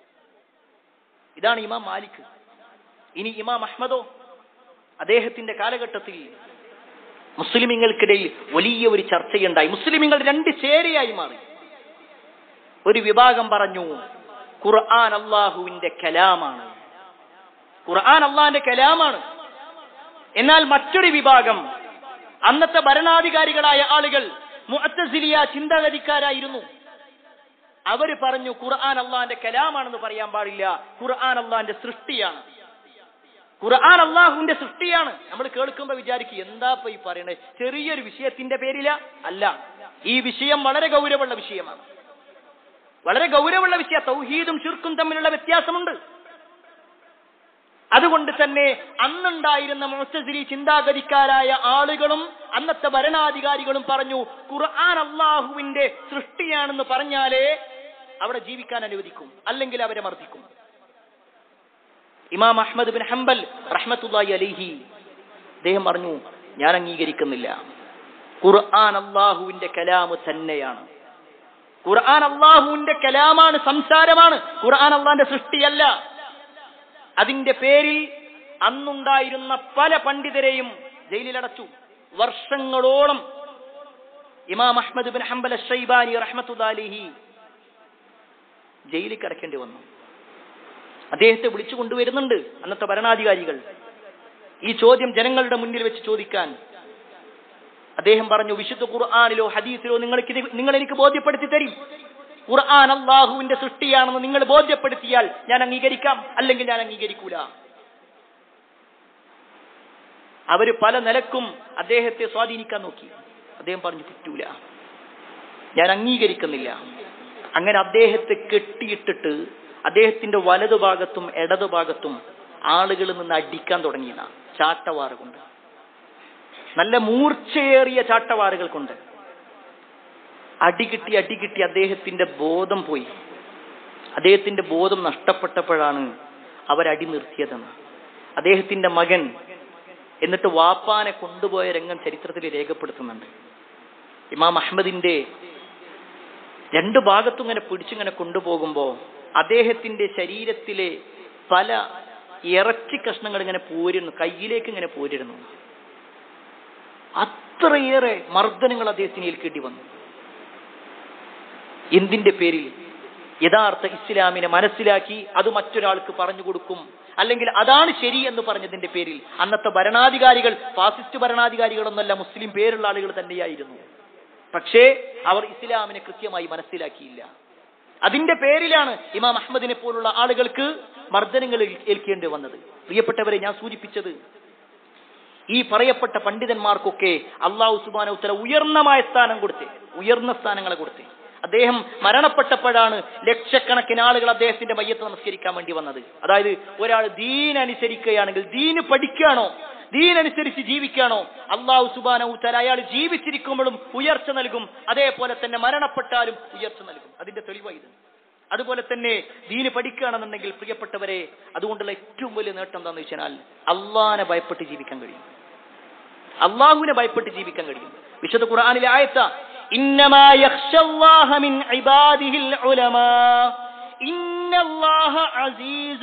ഇതാണ് ഇമാം മാലിക് ഇനി ഇമാം അഹ്മദോ അദ്ദേഹത്തിന്റെ കാലഘട്ടത്തിൽ മുസ്ലിമിങ്ങൾക്കിടയിൽ വലിയ ഒരു ചർച്ചയുണ്ടായി മുസ്ലിമിങ്ങൾ രണ്ട് ചേരിയായി മാറി ഒരു വിഭാഗം പറഞ്ഞു ഖുർആൻ അള്ളാഹുവിന്റെ കലാമാണ് ഖുർആൻ അള്ളാഹിന്റെ കലാമാണ് എന്നാൽ മറ്റൊരു വിഭാഗം അന്നത്തെ ഭരണാധികാരികളായ ആളുകൾ മുഅത്തസിലിയ ചിന്താഗതിക്കാരായിരുന്നു അവര് പറഞ്ഞു ഖുർആൻ അള്ളാഹിന്റെ കലാമാണെന്ന് പറയാൻ പാടില്ല ഖുർആൻ അള്ളാഹിന്റെ സൃഷ്ടിയാണ് ഖുർആൻ അള്ളാഹുവിന്റെ സൃഷ്ടിയാണ് നമ്മൾ കേൾക്കുമ്പോ വിചാരിക്കും എന്താ ഇപ്പൊ ഈ പറയണേ ചെറിയൊരു വിഷയത്തിന്റെ പേരില അല്ല ഈ വിഷയം വളരെ ഗൗരവമുള്ള വിഷയമാണ് വളരെ ഗൗരവമുള്ള വിഷയ തൗഹീദും ഷിർക്കും തമ്മിലുള്ള വ്യത്യാസമുണ്ട് അതുകൊണ്ട് തന്നെ അന്നുണ്ടായിരുന്ന മുത്തസിലി ചിന്താഗതിക്കാരായ ആളുകളും അന്നത്തെ ഭരണാധികാരികളും പറഞ്ഞു ഖുർആൻ അള്ളാഹുവിന്റെ സൃഷ്ടിയാണെന്ന് പറഞ്ഞാലേ അവിടെ ജീവിക്കാൻ അനുവദിക്കും അല്ലെങ്കിൽ അവരെ മർദ്ദിക്കും ഇമാം അഹ്മദ് ബിൻ ഹംബൽ റഹ്മത്തുല്ലാഹി അലിഹി അദ്ദേഹം പറഞ്ഞു ഞാൻ അംഗീകരിക്കുന്നില്ല ഖുർആൻ അള്ളാഹുവിന്റെ കലാമ് തന്നെയാണ് ഖുർആൻ അള്ളാഹുവിന്റെ കലാമാണ് സംസാരമാണ് ഖുർആൻ അള്ളാഹിന്റെ സൃഷ്ടിയല്ല അതിന്റെ പേരിൽ അന്നുണ്ടായിരുന്ന പല പണ്ഡിതരെയും ജയിലിലടച്ചു വർഷങ്ങളോളം ഇമാം അഹ്മദ് ബിൻ ഹംബൽ ഷൈബാനി റഹ്മത്തുല്ലാലിഹി ജയിലിൽ കിടക്കേണ്ടി വന്നു അദ്ദേഹത്തെ വിളിച്ചു കൊണ്ടുവരുന്നുണ്ട് അന്നത്തെ ഭരണാധികാരികൾ ഈ ചോദ്യം ജനങ്ങളുടെ മുന്നിൽ വെച്ച് ചോദിക്കാൻ അദ്ദേഹം പറഞ്ഞു വിശുദ്ധ ഖുർആാനിലോ ഹദീസിലോ നിങ്ങൾക്ക് ഇത് നിങ്ങൾ എനിക്ക് ബോധ്യപ്പെടുത്തി തരും ഖുർആൻ അള്ളാഹുവിന്റെ സൃഷ്ടിയാണെന്ന് നിങ്ങൾ ബോധ്യപ്പെടുത്തിയാൽ ഞാൻ അംഗീകരിക്കാം അല്ലെങ്കിൽ ഞാൻ അംഗീകരിക്കൂല അവര് പല നിലക്കും അദ്ദേഹത്തെ സ്വാധീനിക്കാൻ നോക്കി അദ്ദേഹം പറഞ്ഞു പറ്റൂല ഞാൻ അംഗീകരിക്കുന്നില്ല അങ്ങനെ അദ്ദേഹത്തെ കെട്ടിയിട്ടിട്ട് അദ്ദേഹത്തിന്റെ വലതുഭാഗത്തും ഇടതുഭാഗത്തും ആളുകളിൽ നിന്ന് അടിക്കാൻ തുടങ്ങിയത ചാട്ടവാറ് കൊണ്ട് നല്ല മൂർച്ചയേറിയ ചാട്ടവാറുകൾ കൊണ്ട് അടികിട്ടി അടികിട്ടി അദ്ദേഹത്തിന്റെ ബോധം പോയി അദ്ദേഹത്തിന്റെ ബോധം നഷ്ടപ്പെട്ടപ്പോഴാണ് അവരടി നിർത്തിയതെന്ന് അദ്ദേഹത്തിന്റെ മകൻ എന്നിട്ട് വാപ്പാനെ കൊണ്ടുപോയ രംഗം ചരിത്രത്തിൽ രേഖപ്പെടുത്തുന്നുണ്ട് ഇമാം അഹമ്മദിന്റെ രണ്ടു ഭാഗത്തും ഇങ്ങനെ പിടിച്ചിങ്ങനെ കൊണ്ടുപോകുമ്പോ അദ്ദേഹത്തിന്റെ ശരീരത്തിലെ പല ഇറച്ചി കഷ്ണങ്ങൾ ഇങ്ങനെ പോരുന്നു കയ്യിലേക്ക് ഇങ്ങനെ പോരിരുന്നു അത്രയേറെ മർദ്ദനങ്ങൾ അദ്ദേഹത്തിന് ഏൽക്കേണ്ടി വന്നു എന്തിന്റെ പേരിൽ യഥാർത്ഥ ഇസ്ലാമിനെ മനസ്സിലാക്കി അത് മറ്റൊരാൾക്ക് പറഞ്ഞു കൊടുക്കും അല്ലെങ്കിൽ അതാണ് ശരി എന്ന് പറഞ്ഞതിന്റെ പേരിൽ അന്നത്തെ ഭരണാധികാരികൾ ഫാസിസ്റ്റ് ഭരണാധികാരികളൊന്നല്ല മുസ്ലിം പേരുള്ള ആളുകൾ തന്നെയായിരുന്നു പക്ഷേ അവർ ഇസ്ലാമിനെ കൃത്യമായി മനസ്സിലാക്കിയില്ല അതിന്റെ പേരിലാണ് ഇമാം അഹമ്മദിനെ പോലുള്ള ആളുകൾക്ക് മർദ്ദനങ്ങൾ ഏൽക്കേണ്ടി വന്നത് പ്രിയപ്പെട്ടവരെ ഞാൻ സൂചിപ്പിച്ചത് ഈ പറയപ്പെട്ട പണ്ഡിതന്മാർക്കൊക്കെ അള്ളാഹു സുബാന ഉത്തര ഉയർന്നമായ സ്ഥാനം കൊടുത്തേ ഉയർന്ന സ്ഥാനങ്ങളെ കൊടുത്തേ അദ്ദേഹം മരണപ്പെട്ടപ്പോഴാണ് ലക്ഷക്കണക്കിന് ആളുകൾ അദ്ദേഹത്തിന്റെ മയ്യത്ത് നമസ്കരിക്കാൻ വേണ്ടി വന്നത് അതായത് ഒരാൾ ദീൻ അനുസരിക്കുകയാണെങ്കിൽ ദീന് പഠിക്കുകയാണോ ദീൻ അനുസരിച്ച് ജീവിക്കുകയാണോ അള്ളാഹു സുബാന ഉത്തര അയാൾ ജീവിച്ചിരിക്കുമ്പോഴും ഉയർച്ച നൽകും അതേപോലെ തന്നെ മരണപ്പെട്ടാലും ഉയർച്ച നൽകും അതിന്റെ തെളിവായി ഇത് അതുപോലെ തന്നെ ദീന് പഠിക്കുകയാണെന്നുണ്ടെങ്കിൽ പ്രിയപ്പെട്ടവരെ അതുകൊണ്ടുള്ള ഏറ്റവും വലിയ നേട്ടം എന്താണെന്ന് വെച്ചാൽ അള്ളാഹിനെ ഭയപ്പെട്ട് ജീവിക്കാൻ കഴിയും അള്ളാഹുവിനെ ഭയപ്പെട്ട് ജീവിക്കാൻ കഴിയും വിശുദ്ധ ഖുർആാനിലെ ആയത്ത إنما يخشى الله من عباده العلماء إن الله عزيز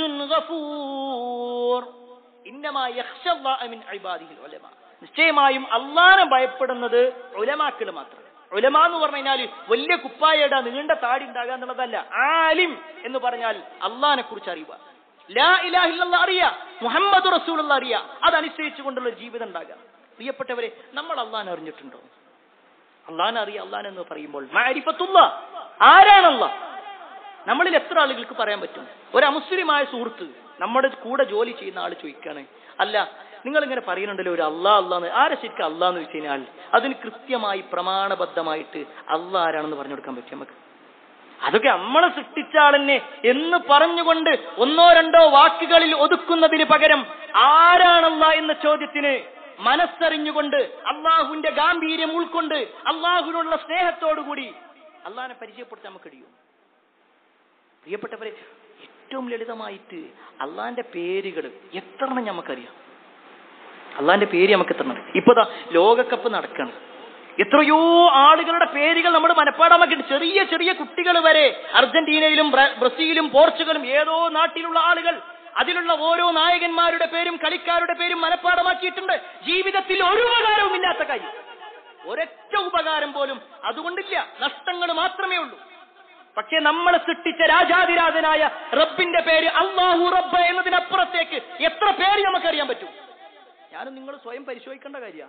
غفور إنما يخشى الله من عباده العلماء നിശ്ചയമായും അള്ളാനെ ഭയപ്പെടുന്നത് ഉലമാക്കൾ മാത്രം ഉലമ എന്ന് പറഞ്ഞു കഴിഞ്ഞാൽ വലിയ കുപ്പായയുടെ നീണ്ട താടി ഉണ്ടാകുക എന്നുള്ളതല്ല ആലിം എന്ന് പറഞ്ഞാൽ അള്ളാനെ കുറിച്ച് അറിയുക ലാ ഇലാഹില്ല അറിയാ മുഹമ്മദ് റസൂലുള്ള അറിയാ അതനുസരിച്ചുകൊണ്ടുള്ള ജീവിതം ഉണ്ടാകുക പ്രിയപ്പെട്ടവരെ നമ്മൾ അള്ളാൻ അറിഞ്ഞിട്ടുണ്ടോ അള്ളാൻ അറിയാം അള്ളാൻ എന്ന് പറയുമ്പോൾ മാരിഫത്തുള്ള ആരാണല്ല നമ്മളിൽ എത്ര ആളുകൾക്ക് പറയാൻ പറ്റും ഒരു അമുസ്ലിമായ സുഹൃത്ത് നമ്മുടെ കൂടെ ജോലി ചെയ്യുന്ന ആൾ ചോദിക്കാണ് അല്ല നിങ്ങൾ ഇങ്ങനെ പറയുന്നുണ്ടല്ലോ ഒരു അള്ളാ അള്ളാന്ന് ആരെ ശരിക്കും അള്ളാന്ന് വെച്ച് കഴിഞ്ഞാൽ അതിന് കൃത്യമായി പ്രമാണബദ്ധമായിട്ട് അള്ളാ ആരാണെന്ന് പറഞ്ഞു കൊടുക്കാൻ പറ്റും നമുക്ക് അതൊക്കെ നമ്മളെ സൃഷ്ടിച്ച ആളെന്നെ എന്ന് പറഞ്ഞുകൊണ്ട് ഒന്നോ രണ്ടോ വാക്കുകളിൽ ഒതുക്കുന്നതിന് പകരം ആരാണല്ല എന്ന ചോദ്യത്തിന് മനസ്സറിഞ്ഞുകൊണ്ട് അള്ളാഹുവിന്റെ ഗാംഭീര്യം ഉൾക്കൊണ്ട് അള്ളാഹുവിനുള്ള സ്നേഹത്തോടുകൂടി അള്ളാഹിനെ പരിചയപ്പെടുത്താൻ നമുക്ക് കഴിയും പ്രിയപ്പെട്ടവരെ ഏറ്റവും ലളിതമായിട്ട് അള്ളാന്റെ പേരുകൾ എത്ര നമുക്കറിയാം അള്ളാന്റെ പേര് നമുക്ക് എത്ര ഇപ്പതാ ലോകകപ്പ് നടക്കണം എത്രയോ ആളുകളുടെ പേരുകൾ നമ്മൾ മനപ്പാടമാക്കിയിട്ട് ചെറിയ ചെറിയ കുട്ടികൾ വരെ അർജന്റീനയിലും ബ്രസീലും പോർച്ചുഗലും ഏതോ നാട്ടിലുള്ള ആളുകൾ അതിലുള്ള ഓരോ നായകന്മാരുടെ പേരും കളിക്കാരുടെ പേരും മനഃപ്പാടമാക്കിയിട്ടുണ്ട് ജീവിതത്തിൽ ഒരു ഉപകാരവും ഇല്ലാത്ത കാര്യം ഒരൊറ്റ ഉപകാരം പോലും അതുകൊണ്ടില്ല നഷ്ടങ്ങൾ മാത്രമേ ഉള്ളൂ പക്ഷെ നമ്മളെ സൃഷ്ടിച്ച രാജാതിരാജനായ റബ്ബിന്റെ പേര് അള്ളാഹു റബ്ബ് എന്നതിനപ്പുറത്തേക്ക് എത്ര പേര് നമുക്കറിയാൻ പറ്റും ഞാനും നിങ്ങൾ സ്വയം പരിശോധിക്കേണ്ട കാര്യമാണ്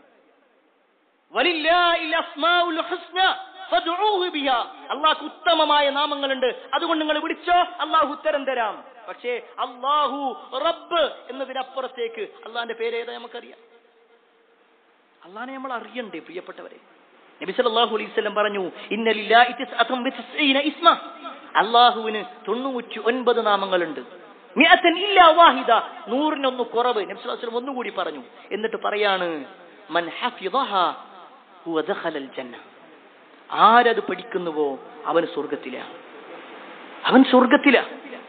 അള്ളാഹ് ഉത്തമമായ നാമങ്ങളുണ്ട് അതുകൊണ്ട് നിങ്ങൾ വിളിച്ചോ അള്ളാഹു ഉത്തരം തരാം പക്ഷേ അള്ളാഹു റബ്ബ് എന്നതിനപ്പുറത്തേക്ക് അള്ളാഹിന്റെ പേര് ഏതാ നമുക്കറിയാം അള്ളാഹിനെ നമ്മൾ അറിയണ്ടേ പ്രിയപ്പെട്ടവരെ നബി സല്ലല്ലാഹു അലൈഹി വസല്ലം പറഞ്ഞു ഇന്നലില്ലാഹി തിസ്അതൻ ബിതിസ്ഈന ഇസ്മ അള്ളാഹുവിന് തൊണ്ണൂറ്റി ഒൻപത് നാമങ്ങളുണ്ട് മിഅത്തൻ ഇല്ലാ വാഹിദ നൂറിനൊന്ന് കുറവ് നബി സല്ലല്ലാഹു അലൈഹി വസല്ലം ഒന്നുകൂടി പറഞ്ഞു എന്നിട്ട് പറയാണ് മൻ ഹഫിദഹ ഹുവ ദഖലൽ ജന്ന ആരത് പഠിക്കുന്നുവോ അവൻ സ്വർഗത്തില അവൻ സ്വർഗത്തില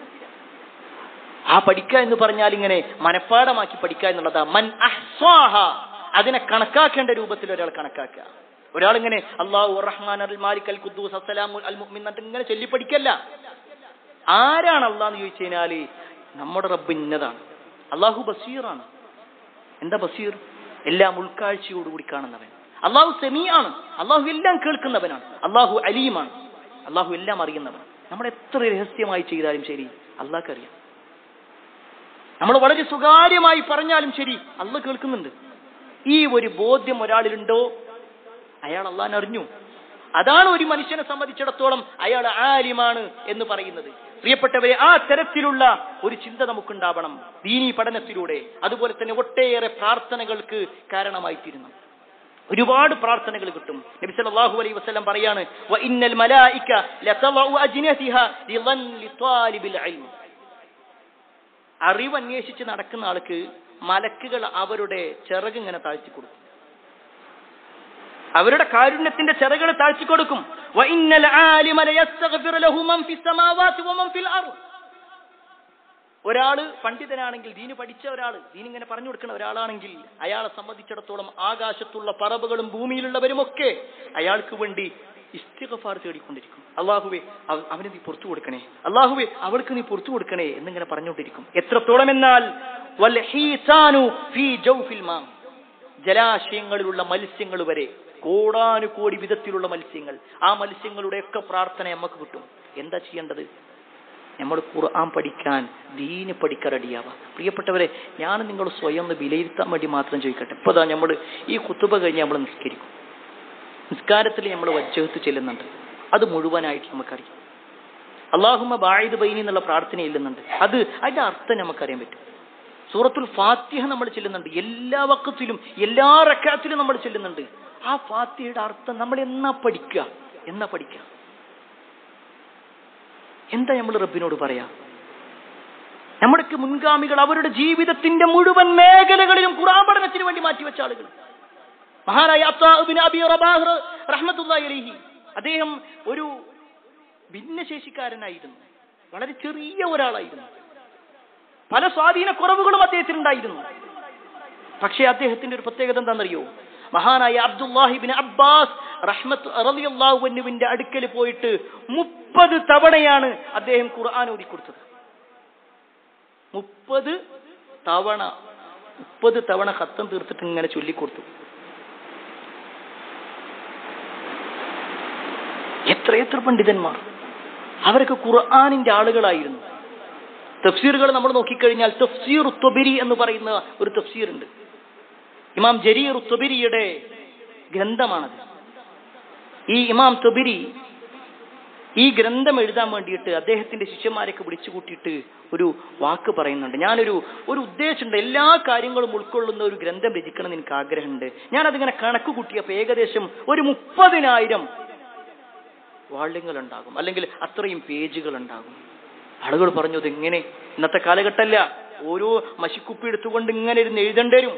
ആ പഠിക്കുക എന്ന് പറഞ്ഞാൽ ഇങ്ങനെ മനഃപ്പാടമാക്കി പഠിക്കുക എന്നുള്ളതാ മൻ അഹ്സാഹ അതിനെ കണക്കാക്കേണ്ട രൂപത്തിൽ ഒരാൾ കണക്കാക്കുക ഒരാൾ ഇങ്ങനെ അള്ളാഹു റഹ്മാൻ അൽ മാലിക് അൽ ഖുദ്ദൂസ് അസ്സലാം അൽ മുഅ്മിൻ എന്നിട്ട് ഇങ്ങനെ ചൊല്ലി പഠിക്കല്ല ആരാണ് അള്ളാഹ് എന്ന് ചോദിച്ചു കഴിഞ്ഞാല് നമ്മുടെ റബ്ബ് ഇന്നതാണ് അള്ളാഹു ബസീറാണ് എന്താ ബസീർ എല്ലാം ഉൾക്കാഴ്ചയോടുകൂടി കാണുന്നവൻ അള്ളാഹു സെമിയാണ് അള്ളാഹു എല്ലാം കേൾക്കുന്നവനാണ് അള്ളാഹു അലീമാണ് അള്ളാഹു എല്ലാം അറിയുന്നവൻ നമ്മൾ എത്ര രഹസ്യമായി ചെയ്താലും ശരി അള്ളാഹ്ക്ക് അറിയാം നമ്മൾ വളരെ സ്വകാര്യമായി പറഞ്ഞാലും ശരി അള്ള കേൾക്കുന്നുണ്ട് ഈ ഒരു ബോധ്യം ഒരാളിലുണ്ടോ അയാൾ അള്ളാൻ അറിഞ്ഞു അതാണ് ഒരു മനുഷ്യനെ സംബന്ധിച്ചിടത്തോളം അയാൾ ആലിമാണ് എന്ന് പറയുന്നത് പ്രിയപ്പെട്ടവരെ ആ തരത്തിലുള്ള ഒരു ചിന്ത നമുക്കുണ്ടാവണം ദീനി പഠനത്തിലൂടെ അതുപോലെ തന്നെ ഒട്ടേറെ പ്രാർത്ഥനകൾക്ക് കാരണമായിത്തീരുന്നു ഒരുപാട് പ്രാർത്ഥനകൾ കിട്ടും നബി സല്ലല്ലാഹു അലൈഹി വസല്ലം പറയാണ് വ ഇന്നൽ മലായിക ലതളഉ അജ്നതിഹ ലിളൻ ലിതാലിബിൽ ഇൽം അറിവ് അന്വേഷിച്ച് നടക്കുന്ന ആൾക്ക് മലക്കുകൾ അവരുടെ ചിറക് ഇങ്ങനെ താഴ്ത്തി കൊടുക്കും അവരുടെ കാരുണ്യത്തിന്റെ ചിറകുകൾ താഴ്ത്തി കൊടുക്കും വ ഇന്നൽ ആലിമ ലയസ്തഗ്ഫിറു ലഹു മൻ ഫിസ് സമാവാതി വ മൻ ഫിൽ അർദ് ഒരാള് പണ്ഡിതനാണെങ്കിൽ ദീന് പഠിച്ച ഒരാള് ദീൻ ഇങ്ങനെ പറഞ്ഞു കൊടുക്കുന്ന ഒരാളാണെങ്കിൽ അയാളെ സംബന്ധിച്ചിടത്തോളം ആകാശത്തുള്ള പറവുകളും ഭൂമിയിലുള്ളവരും ഒക്കെ അയാൾക്ക് വേണ്ടി ഇസ്തിഗഫാർ തേടിക്കൊണ്ടിരിക്കും അള്ളാഹുവെ അവ- അവന് നീ പുറത്തു കൊടുക്കണേ അള്ളാഹുവെ അവൾക്ക് നീ പുറത്തു കൊടുക്കണേ എന്നിങ്ങനെ പറഞ്ഞുകൊണ്ടിരിക്കും എത്രത്തോളം എന്നാൽ വൽ ഹീസാനു ഫീ ജൗഫിൽ മാ ജലാശയങ്ങളിലുള്ള മത്സ്യങ്ങൾ വരെ കോടാനുകോടി വിധത്തിലുള്ള മത്സ്യങ്ങൾ ആ മത്സ്യങ്ങളുടെയൊക്കെ പ്രാർത്ഥന നമുക്ക് കിട്ടും എന്താ ചെയ്യേണ്ടത് നമ്മൾ ഖുർആൻ പഠിക്കാൻ ദീന് പഠിക്കാൻ റെഡിയാവാം പ്രിയപ്പെട്ടവരെ ഞാൻ നിങ്ങൾ സ്വയം ഒന്ന് വിലയിരുത്താൻ വേണ്ടി മാത്രം ചോദിക്കട്ടെ ഇപ്പൊ ദാ നമ്മൾ ഈ കുത്തുബ കഴിഞ്ഞ് നമ്മൾ നിസ്കരിക്കും നിസ്കാരത്തിൽ നമ്മൾ വജ്ജഹത്ത് ചെല്ലുന്നുണ്ട് അത് മുഴുവനായിട്ട് നമുക്കറിയാം അള്ളാഹുമ്മ ബായിദ് ബൈനി എന്നുള്ള പ്രാർത്ഥന ചെല്ലുന്നുണ്ട് അത് അതിന്റെ അർത്ഥം നമുക്കറിയാൻ പറ്റും സൂറത്തുൽ ഫാത്തിഹ നമ്മൾ ചെല്ലുന്നുണ്ട് എല്ലാ വക്കത്തിലും എല്ലാ റക്കാത്തിലും നമ്മൾ ചെല്ലുന്നുണ്ട് ആ ഫാത്തിഹയുടെ അർത്ഥം നമ്മൾ എന്നാ പഠിക്കുക എന്നാ പഠിക്കുക എന്താ നമ്മൾ റബ്ബിനോട് പറയാ നമ്മുടെക്ക് മുൻഗാമികൾ അവരുടെ ജീവിതത്തിന്റെ മുഴുവൻ മേഖലകളിലും ഖുറാൻ പഠനത്തിന് വേണ്ടി മാറ്റിവെച്ച ആളുകൾ മഹാനായ അത്താ ഇബ്നു അബി റബാഹ് റഹ്മത്തുള്ളാഹി അലൈഹി അദ്ദേഹം ഒരു ഭിന്നശേഷിക്കാരനായിരുന്നു വളരെ ചെറിയ ഒരാളായിരുന്നു പല സ്വാധീന കുറവുകളും അദ്ദേഹത്തിനുണ്ടായിരുന്നു പക്ഷേ അദ്ദേഹത്തിന്റെ ഒരു പ്രത്യേകത എന്താണെന്നറിയോ മഹാനായ അബ്ദുല്ലാഹിബിൻ അബ്ബാസ് റഹ്മത്ത് റളിയല്ലാഹുവിന്റെ അടുക്കൽ പോയിട്ട് മുപ്പത് തവണയാണ് അദ്ദേഹം ഖുർആൻ ഓതി കൊടുത്തത് മുപ്പത് തവണ മുപ്പത് തവണ ഹത്തം തീർത്തിട്ട് ഇങ്ങനെ ചൊല്ലിക്കൊടുത്തു എത്രയെത്ര പണ്ഡിതന്മാർ അവരൊക്കെ ഖുർആാനിന്റെ ആളുകളായിരുന്നു തഫ്സീറുകൾ നമ്മൾ നോക്കിക്കഴിഞ്ഞാൽ തഫ്സീർ ത്വബിരി എന്ന് പറയുന്ന ഒരു തഫ്സീർ ഉണ്ട് ഇമാം ജരീർ ത്വബിരിയുടെ ഗ്രന്ഥമാണത് ഈ ഇമാം ത്വബിരി ഈ ഗ്രന്ഥം എഴുതാൻ വേണ്ടിയിട്ട് അദ്ദേഹത്തിന്റെ ശിഷ്യന്മാരെയൊക്കെ വിളിച്ചു കൂട്ടിയിട്ട് ഒരു വാക്ക് പറയുന്നുണ്ട് ഞാനൊരു ഒരു ഉദ്ദേശമുണ്ട് എല്ലാ കാര്യങ്ങളും ഉൾക്കൊള്ളുന്ന ഒരു ഗ്രന്ഥം രചിക്കണം എന്ന് എനിക്ക് ആഗ്രഹമുണ്ട് ഞാൻ അതിങ്ങനെ കണക്ക് കൂട്ടിയപ്പോൾ ഏകദേശം ഒരു മുപ്പതിനായിരം വാള്യങ്ങൾ ഉണ്ടാകും അല്ലെങ്കിൽ അത്രയും പേജുകൾ ഉണ്ടാകും ആളുകൾ പറഞ്ഞു ഇത് എങ്ങനെ ഇന്നത്തെ കാലഘട്ടമല്ല ഓരോ മഷിക്കുപ്പി എടുത്തുകൊണ്ട് ഇങ്ങനെ ഇരുന്ന് എഴുതേണ്ടി വരും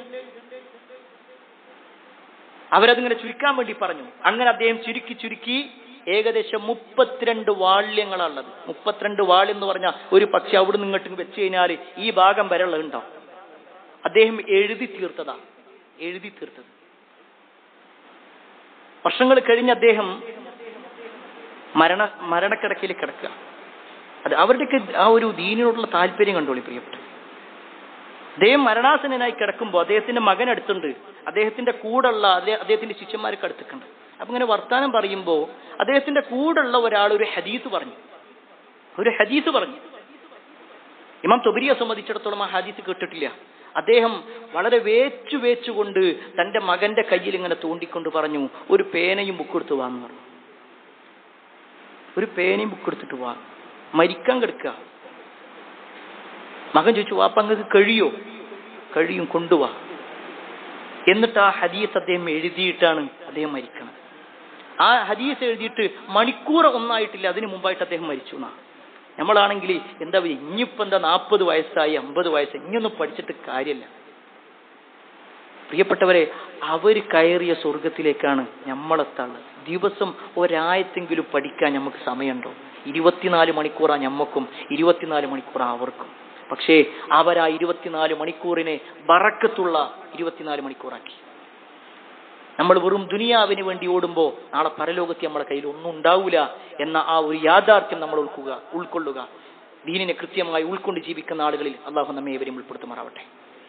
അവരതിങ്ങനെ ചുരുക്കാൻ വേണ്ടി പറഞ്ഞു അങ്ങനെ അദ്ദേഹം ചുരുക്കി ചുരുക്കി ഏകദേശം മുപ്പത്തിരണ്ട് വാള്യങ്ങളാണുള്ളത് മുപ്പത്തിരണ്ട് വാള്യം എന്ന് പറഞ്ഞാൽ ഒരു പക്ഷെ അവിടെ ഇങ്ങോട്ട് വെച്ച് കഴിഞ്ഞാൽ ഈ ഭാഗം വരെ ഉള്ളതുണ്ടാവും അദ്ദേഹം എഴുതി തീർത്തതാ എഴുതി തീർത്തത് വർഷങ്ങൾ കഴിഞ്ഞ് അദ്ദേഹം മരണ മരണക്കിടക്കയിൽ കിടക്കുക അത് അവരുടെയൊക്കെ ആ ഒരു ദീനിനോടുള്ള താല്പര്യം കണ്ടോളി പ്രിയപ്പെട്ടു അദ്ദേഹം മരണാസനായി കിടക്കുമ്പോൾ അദ്ദേഹത്തിന്റെ മകൻ അടുത്തുണ്ട് അദ്ദേഹത്തിന്റെ കൂടെയുള്ള അദ്ദേഹ- അദ്ദേഹത്തിന്റെ ശിഷ്യന്മാർക്ക് അടുത്തിട്ടുണ്ട് അപ്പൊ ഇങ്ങനെ വർത്താനം പറയുമ്പോൾ അദ്ദേഹത്തിന്റെ കൂടെയുള്ള ഒരാൾ ഒരു ഹദീസ് പറഞ്ഞു ഒരു ഹദീസ് പറഞ്ഞു ഇമാം തൊബരിയെ സംബന്ധിച്ചിടത്തോളം ആ ഹദീസ് കേട്ടിട്ടില്ല അദ്ദേഹം വളരെ വേച്ചു വേച്ചുകൊണ്ട് തന്റെ മകന്റെ കയ്യിൽ ഇങ്ങനെ തോണ്ടിക്കൊണ്ട് പറഞ്ഞു ഒരു പേനയും ബുക്ക് എടുത്ത് വാന്ന് പറഞ്ഞു ഒരു പേനയും ബുക്ക് എടുത്തിട്ട് വാ മരിക്കാൻ കിടക്കുക മകൻ ചോദിച്ചു വാപ്പ അങ്ങക്ക് കഴിയോ കഴിയും കൊണ്ടുവാ എന്നിട്ട് ആ ഹദീസ് അദ്ദേഹം എഴുതിയിട്ടാണ് അദ്ദേഹം മരിക്കണം ആ ഹദീസ് എഴുതിയിട്ട് മണിക്കൂർ ഒന്നായിട്ടില്ല അതിനു മുമ്പായിട്ട് അദ്ദേഹം മരിച്ചു എന്നാ നമ്മളാണെങ്കിൽ എന്താ പറയുക ഇനിയിപ്പോ എന്താ നാൽപ്പത് വയസ്സായി അമ്പത് വയസ്സായി ഇനിയൊന്നും പഠിച്ചിട്ട് കാര്യമില്ല പ്രിയപ്പെട്ടവരെ അവര് കയറിയ സ്വർഗത്തിലേക്കാണ് നമ്മളെത്താനുള്ളത് ദിവസം ഒരായത്തെങ്കിലും പഠിക്കാൻ നമുക്ക് സമയമുണ്ടോ ഇരുപത്തിനാല് മണിക്കൂറാ ഞമ്മക്കും ഇരുപത്തിനാല് മണിക്കൂറാ അവർക്കും പക്ഷേ അവരാ ഇരുപത്തിനാല് മണിക്കൂറിനെ ബറക്കത്തുള്ള ഇരുപത്തിനാല് മണിക്കൂറാക്കി നമ്മൾ വെറും ദുനിയാവിന് വേണ്ടി ഓടുമ്പോൾ നാളെ പരലോകത്ത് നമ്മളെ കയ്യിൽ ഒന്നും ഉണ്ടാവില്ല എന്ന ആ ഒരു യാഥാർത്ഥ്യം നമ്മൾ ഉൾക്കുക ഉൾക്കൊള്ളുക ദീനിനെ കൃത്യമായി ഉൾക്കൊണ്ട് ജീവിക്കുന്ന ആളുകളിൽ അള്ളാഹു നമ്മെ ഏവരെയും ഉൾപ്പെടുത്തുമാറാവട്ടെ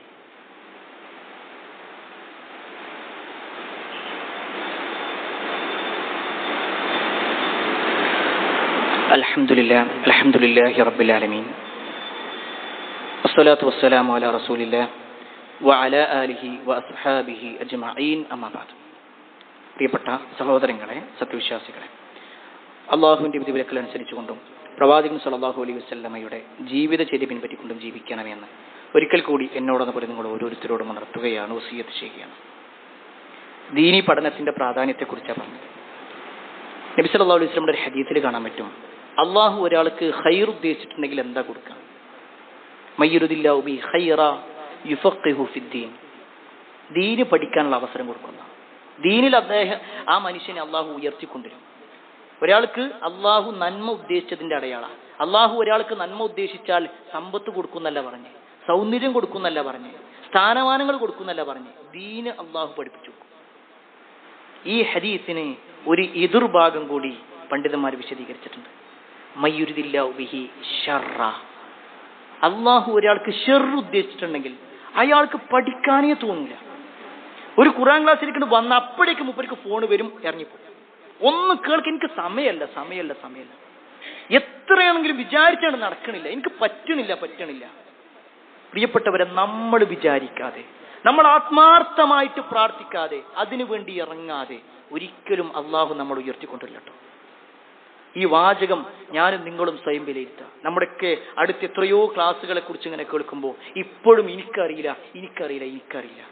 الحمد لله الحمد لله رب العالمين والصلاة والسلام على رسول الله وعلى آله وأصحابه أجمعين أما بعد പ്രിയപ്പെട്ട സഹോദരങ്ങളെ സത്യവിശ്വാസികളെ അള്ളാഹുവിന്റെ വിധിവിലക്കൽ അനുസരിച്ചുകൊണ്ടും പ്രവാചകൻ സല്ലല്ലാഹു അലൈഹി വസല്ലമയുടെ ജീവിതചര്യ പിൻപറ്റിക്കൊണ്ടും ജീവിക്കണമെന്ന് ഒരിക്കൽ കൂടി എന്നോടെന്ന പോലെ നിങ്ങൾ ഓരോരുത്തരോടും ഉണർത്തുകയാണ് വസീയത്ത് ചെയ്യുകയാണ് ദീനി പഠനത്തിന്റെ പ്രാധാന്യത്തെക്കുറിച്ചാണ് പറഞ്ഞത് നബി സല്ലല്ലാഹു അലൈഹി വസല്ലമയുടെ ഒരു ഹദീസിൽ കാണാൻ പറ്റും അള്ളാഹു ഒരാൾക്ക് ഖൈർ ഉദ്ദേശിച്ചിട്ടുണ്ടെങ്കിൽ എന്താ കൊടുക്കുക മയ്യുരുദില്ലാഹു ബി ഖൈറ യുഫഖിഹു ഫിദ്ദീൻ ദീന് പഠിക്കാനുള്ള അവസരം കൊടുക്കുന്ന ദീനിൽ അദ്ദേഹം ആ മനുഷ്യനെ അള്ളാഹു ഉയർത്തിക്കൊണ്ടിരും ഒരാൾക്ക് അള്ളാഹു നന്മ ഉദ്ദേശിച്ചതിന്റെ അടയാള അള്ളാഹു ഒരാൾക്ക് നന്മ ഉദ്ദേശിച്ചാൽ സമ്പത്ത് കൊടുക്കുന്നല്ല പറഞ്ഞ് സൗന്ദര്യം കൊടുക്കുന്നല്ല പറഞ്ഞ് സ്ഥാനമാനങ്ങൾ കൊടുക്കുന്നല്ല പറഞ്ഞ് ദീന് അള്ളാഹു പഠിപ്പിച്ചു ഈ ഹദീസിന് ഒരു എതിർഭാഗം കൂടി പണ്ഡിതന്മാർ വിശദീകരിച്ചിട്ടുണ്ട് മയ്യുരുദില്ല ബിഹി ഷർറ അള്ളാഹു ഒരാൾക്ക് ഷെർ ഉദ്ദേശിച്ചിട്ടുണ്ടെങ്കിൽ അയാൾക്ക് പഠിക്കാനേ തോന്നില്ല ഒരു ഖുറാൻ ക്ലാസ്സിലേക്ക് വന്ന അപ്പോഴേക്ക് മുപ്പർക്ക് ഫോൺ വരും ഇറങ്ങിപ്പോകും ഒന്ന് കേൾക്ക് എനിക്ക് സമയമല്ല സമയമല്ല സമയമല്ല എത്രയാണെങ്കിലും വിചാരിച്ചാണ് നടക്കണില്ല എനിക്ക് പറ്റണില്ല പറ്റണില്ല പ്രിയപ്പെട്ടവരെ നമ്മൾ വിചാരിക്കാതെ നമ്മൾ ആത്മാർത്ഥമായിട്ട് പ്രാർത്ഥിക്കാതെ അതിനു വേണ്ടി ഇറങ്ങാതെ ഒരിക്കലും അള്ളാഹു നമ്മൾ ഉയർത്തിക്കൊണ്ടില്ല കേട്ടോ ഈ വാചകം ഞാനും നിങ്ങളും സ്വയം വിലയിരുത്തുക നമ്മുടെയൊക്കെ അടുത്ത് എത്രയോ ക്ലാസ്സുകളെ കുറിച്ച് ഇങ്ങനെ കേൾക്കുമ്പോൾ ഇപ്പോഴും എനിക്കറിയില്ല എനിക്കറിയില്ല എനിക്കറിയില്ല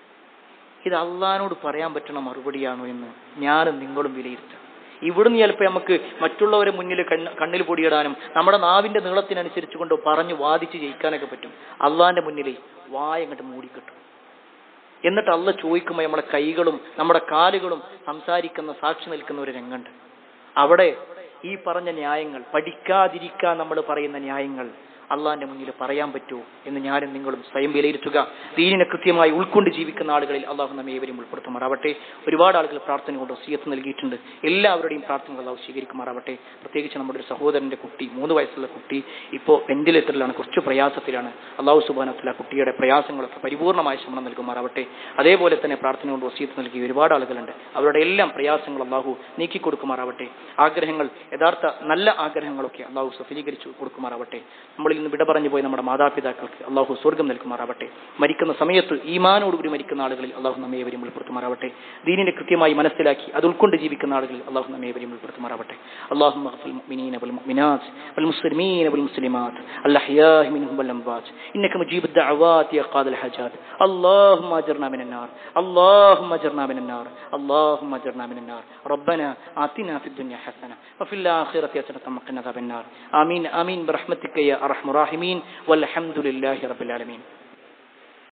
ഇത് അള്ളഹാനോട് പറയാൻ പറ്റണ മറുപടിയാണോ എന്ന് ഞാനും നിങ്ങളും വിലയിരുത്തുക ഇവിടുന്ന് ചിലപ്പോൾ നമുക്ക് മറ്റുള്ളവരെ മുന്നിൽ കണ്ണ് കണ്ണിൽ പൊടിയിടാനും നമ്മുടെ നാവിന്റെ നീളത്തിനനുസരിച്ച് കൊണ്ട് പറഞ്ഞു വാദിച്ച് ജയിക്കാനൊക്കെ പറ്റും അള്ളാന്റെ മുന്നിൽ വായ അങ്ങോട്ട് മൂടിക്കിട്ടും എന്നിട്ട് അള്ള ചോദിക്കുമ്പോൾ നമ്മുടെ കൈകളും നമ്മുടെ കാലുകളും സംസാരിക്കുന്ന സാക്ഷി നിൽക്കുന്ന ഒരു രംഗമുണ്ട് അവിടെ ഈ പറഞ്ഞ ന്യായങ്ങൾ പഠിക്കാതിരിക്കാൻ നമ്മൾ പറയുന്ന ന്യായങ്ങൾ അള്ളാന്റെ മുന്നിൽ പറയാൻ പറ്റുമോ എന്ന് ഞാനും നിങ്ങളും സ്വയം വിലയിരുത്തുക ദീനിനെ കൃത്യമായി ഉൾക്കൊണ്ട് ജീവിക്കുന്ന ആളുകളിൽ അള്ളാഹു നമ്മെ ഏവരും ഉൾപ്പെടുത്തുമാറാവട്ടെ ഒരുപാട് ആളുകൾ പ്രാർത്ഥന കൊണ്ട് വസീയത്ത് നൽകിയിട്ടുണ്ട് എല്ലാവരുടെയും പ്രാർത്ഥനകൾ അള്ളാഹു സ്വീകരിക്കുമാറാവട്ടെ പ്രത്യേകിച്ച് നമ്മുടെ ഒരു സഹോദരന്റെ കുട്ടി മൂന്ന് വയസ്സുള്ള കുട്ടി ഇപ്പോൾ വെന്റിലേറ്ററിലാണ് കുറച്ച് പ്രയാസത്തിലാണ് അള്ളാഹു സുബാനത്തുള്ള കുട്ടിയുടെ പ്രയാസങ്ങളൊക്കെ പരിപൂർണമായ ശമനം നൽകുമാറാവട്ടെ അതേപോലെ തന്നെ പ്രാർത്ഥന കൊണ്ട് വസീയത്ത് നൽകിയ ഒരുപാട് ആളുകളുണ്ട് അവരുടെ എല്ലാം പ്രയാസങ്ങൾ അള്ളാഹു നീക്കി കൊടുക്കുമാറാവട്ടെ ആഗ്രഹങ്ങൾ യഥാർത്ഥ നല്ല ആഗ്രഹങ്ങളൊക്കെ അള്ളാഹു സഫലീകരിച്ചു കൊടുക്കുമാറാവട്ടെ നമ്മളിൽ നിന്ന് വിട പറഞ്ഞു പോയ നമ്മുടെ മാതാപിതാക്കൾക്ക് അള്ളാഹു സ്വർഗം നൽകുമാറാവട്ടെ മരിക്കുന്ന സമയത്ത് ഈമാനോടുകൂടി മരിക്കുന്ന ആളുകളിൽ അള്ളാഹു നമ്മെ ഏവരും ഉൾപ്പെടുത്തുമാറാവട്ടെ ദീനിനെ കൃത്യമായി മനസ്സിലാക്കി അത് ഉൾക്കൊണ്ട് ജീവിക്കുന്ന ആളുകളിൽ അള്ളാഹു നമ്മെ ഏവരും ഉൾപ്പെടുത്തുമാറാവട്ടെ അള്ളാഹു المؤمنين والمؤمنات والمسلمين والمسلمات الأحياء منهم والأموات إنك مجيب الدعوات يا قاضي الحاجات اللهم أجرنا من النار اللهم أجرنا من النار اللهم أجرنا من النار ربنا آتنا في الدنيا حسنة وفي الآخرة حسنة وقنا عذاب النار آمين آمين برحمتك يا أرحم الراحمين والحمد لله رب العالمين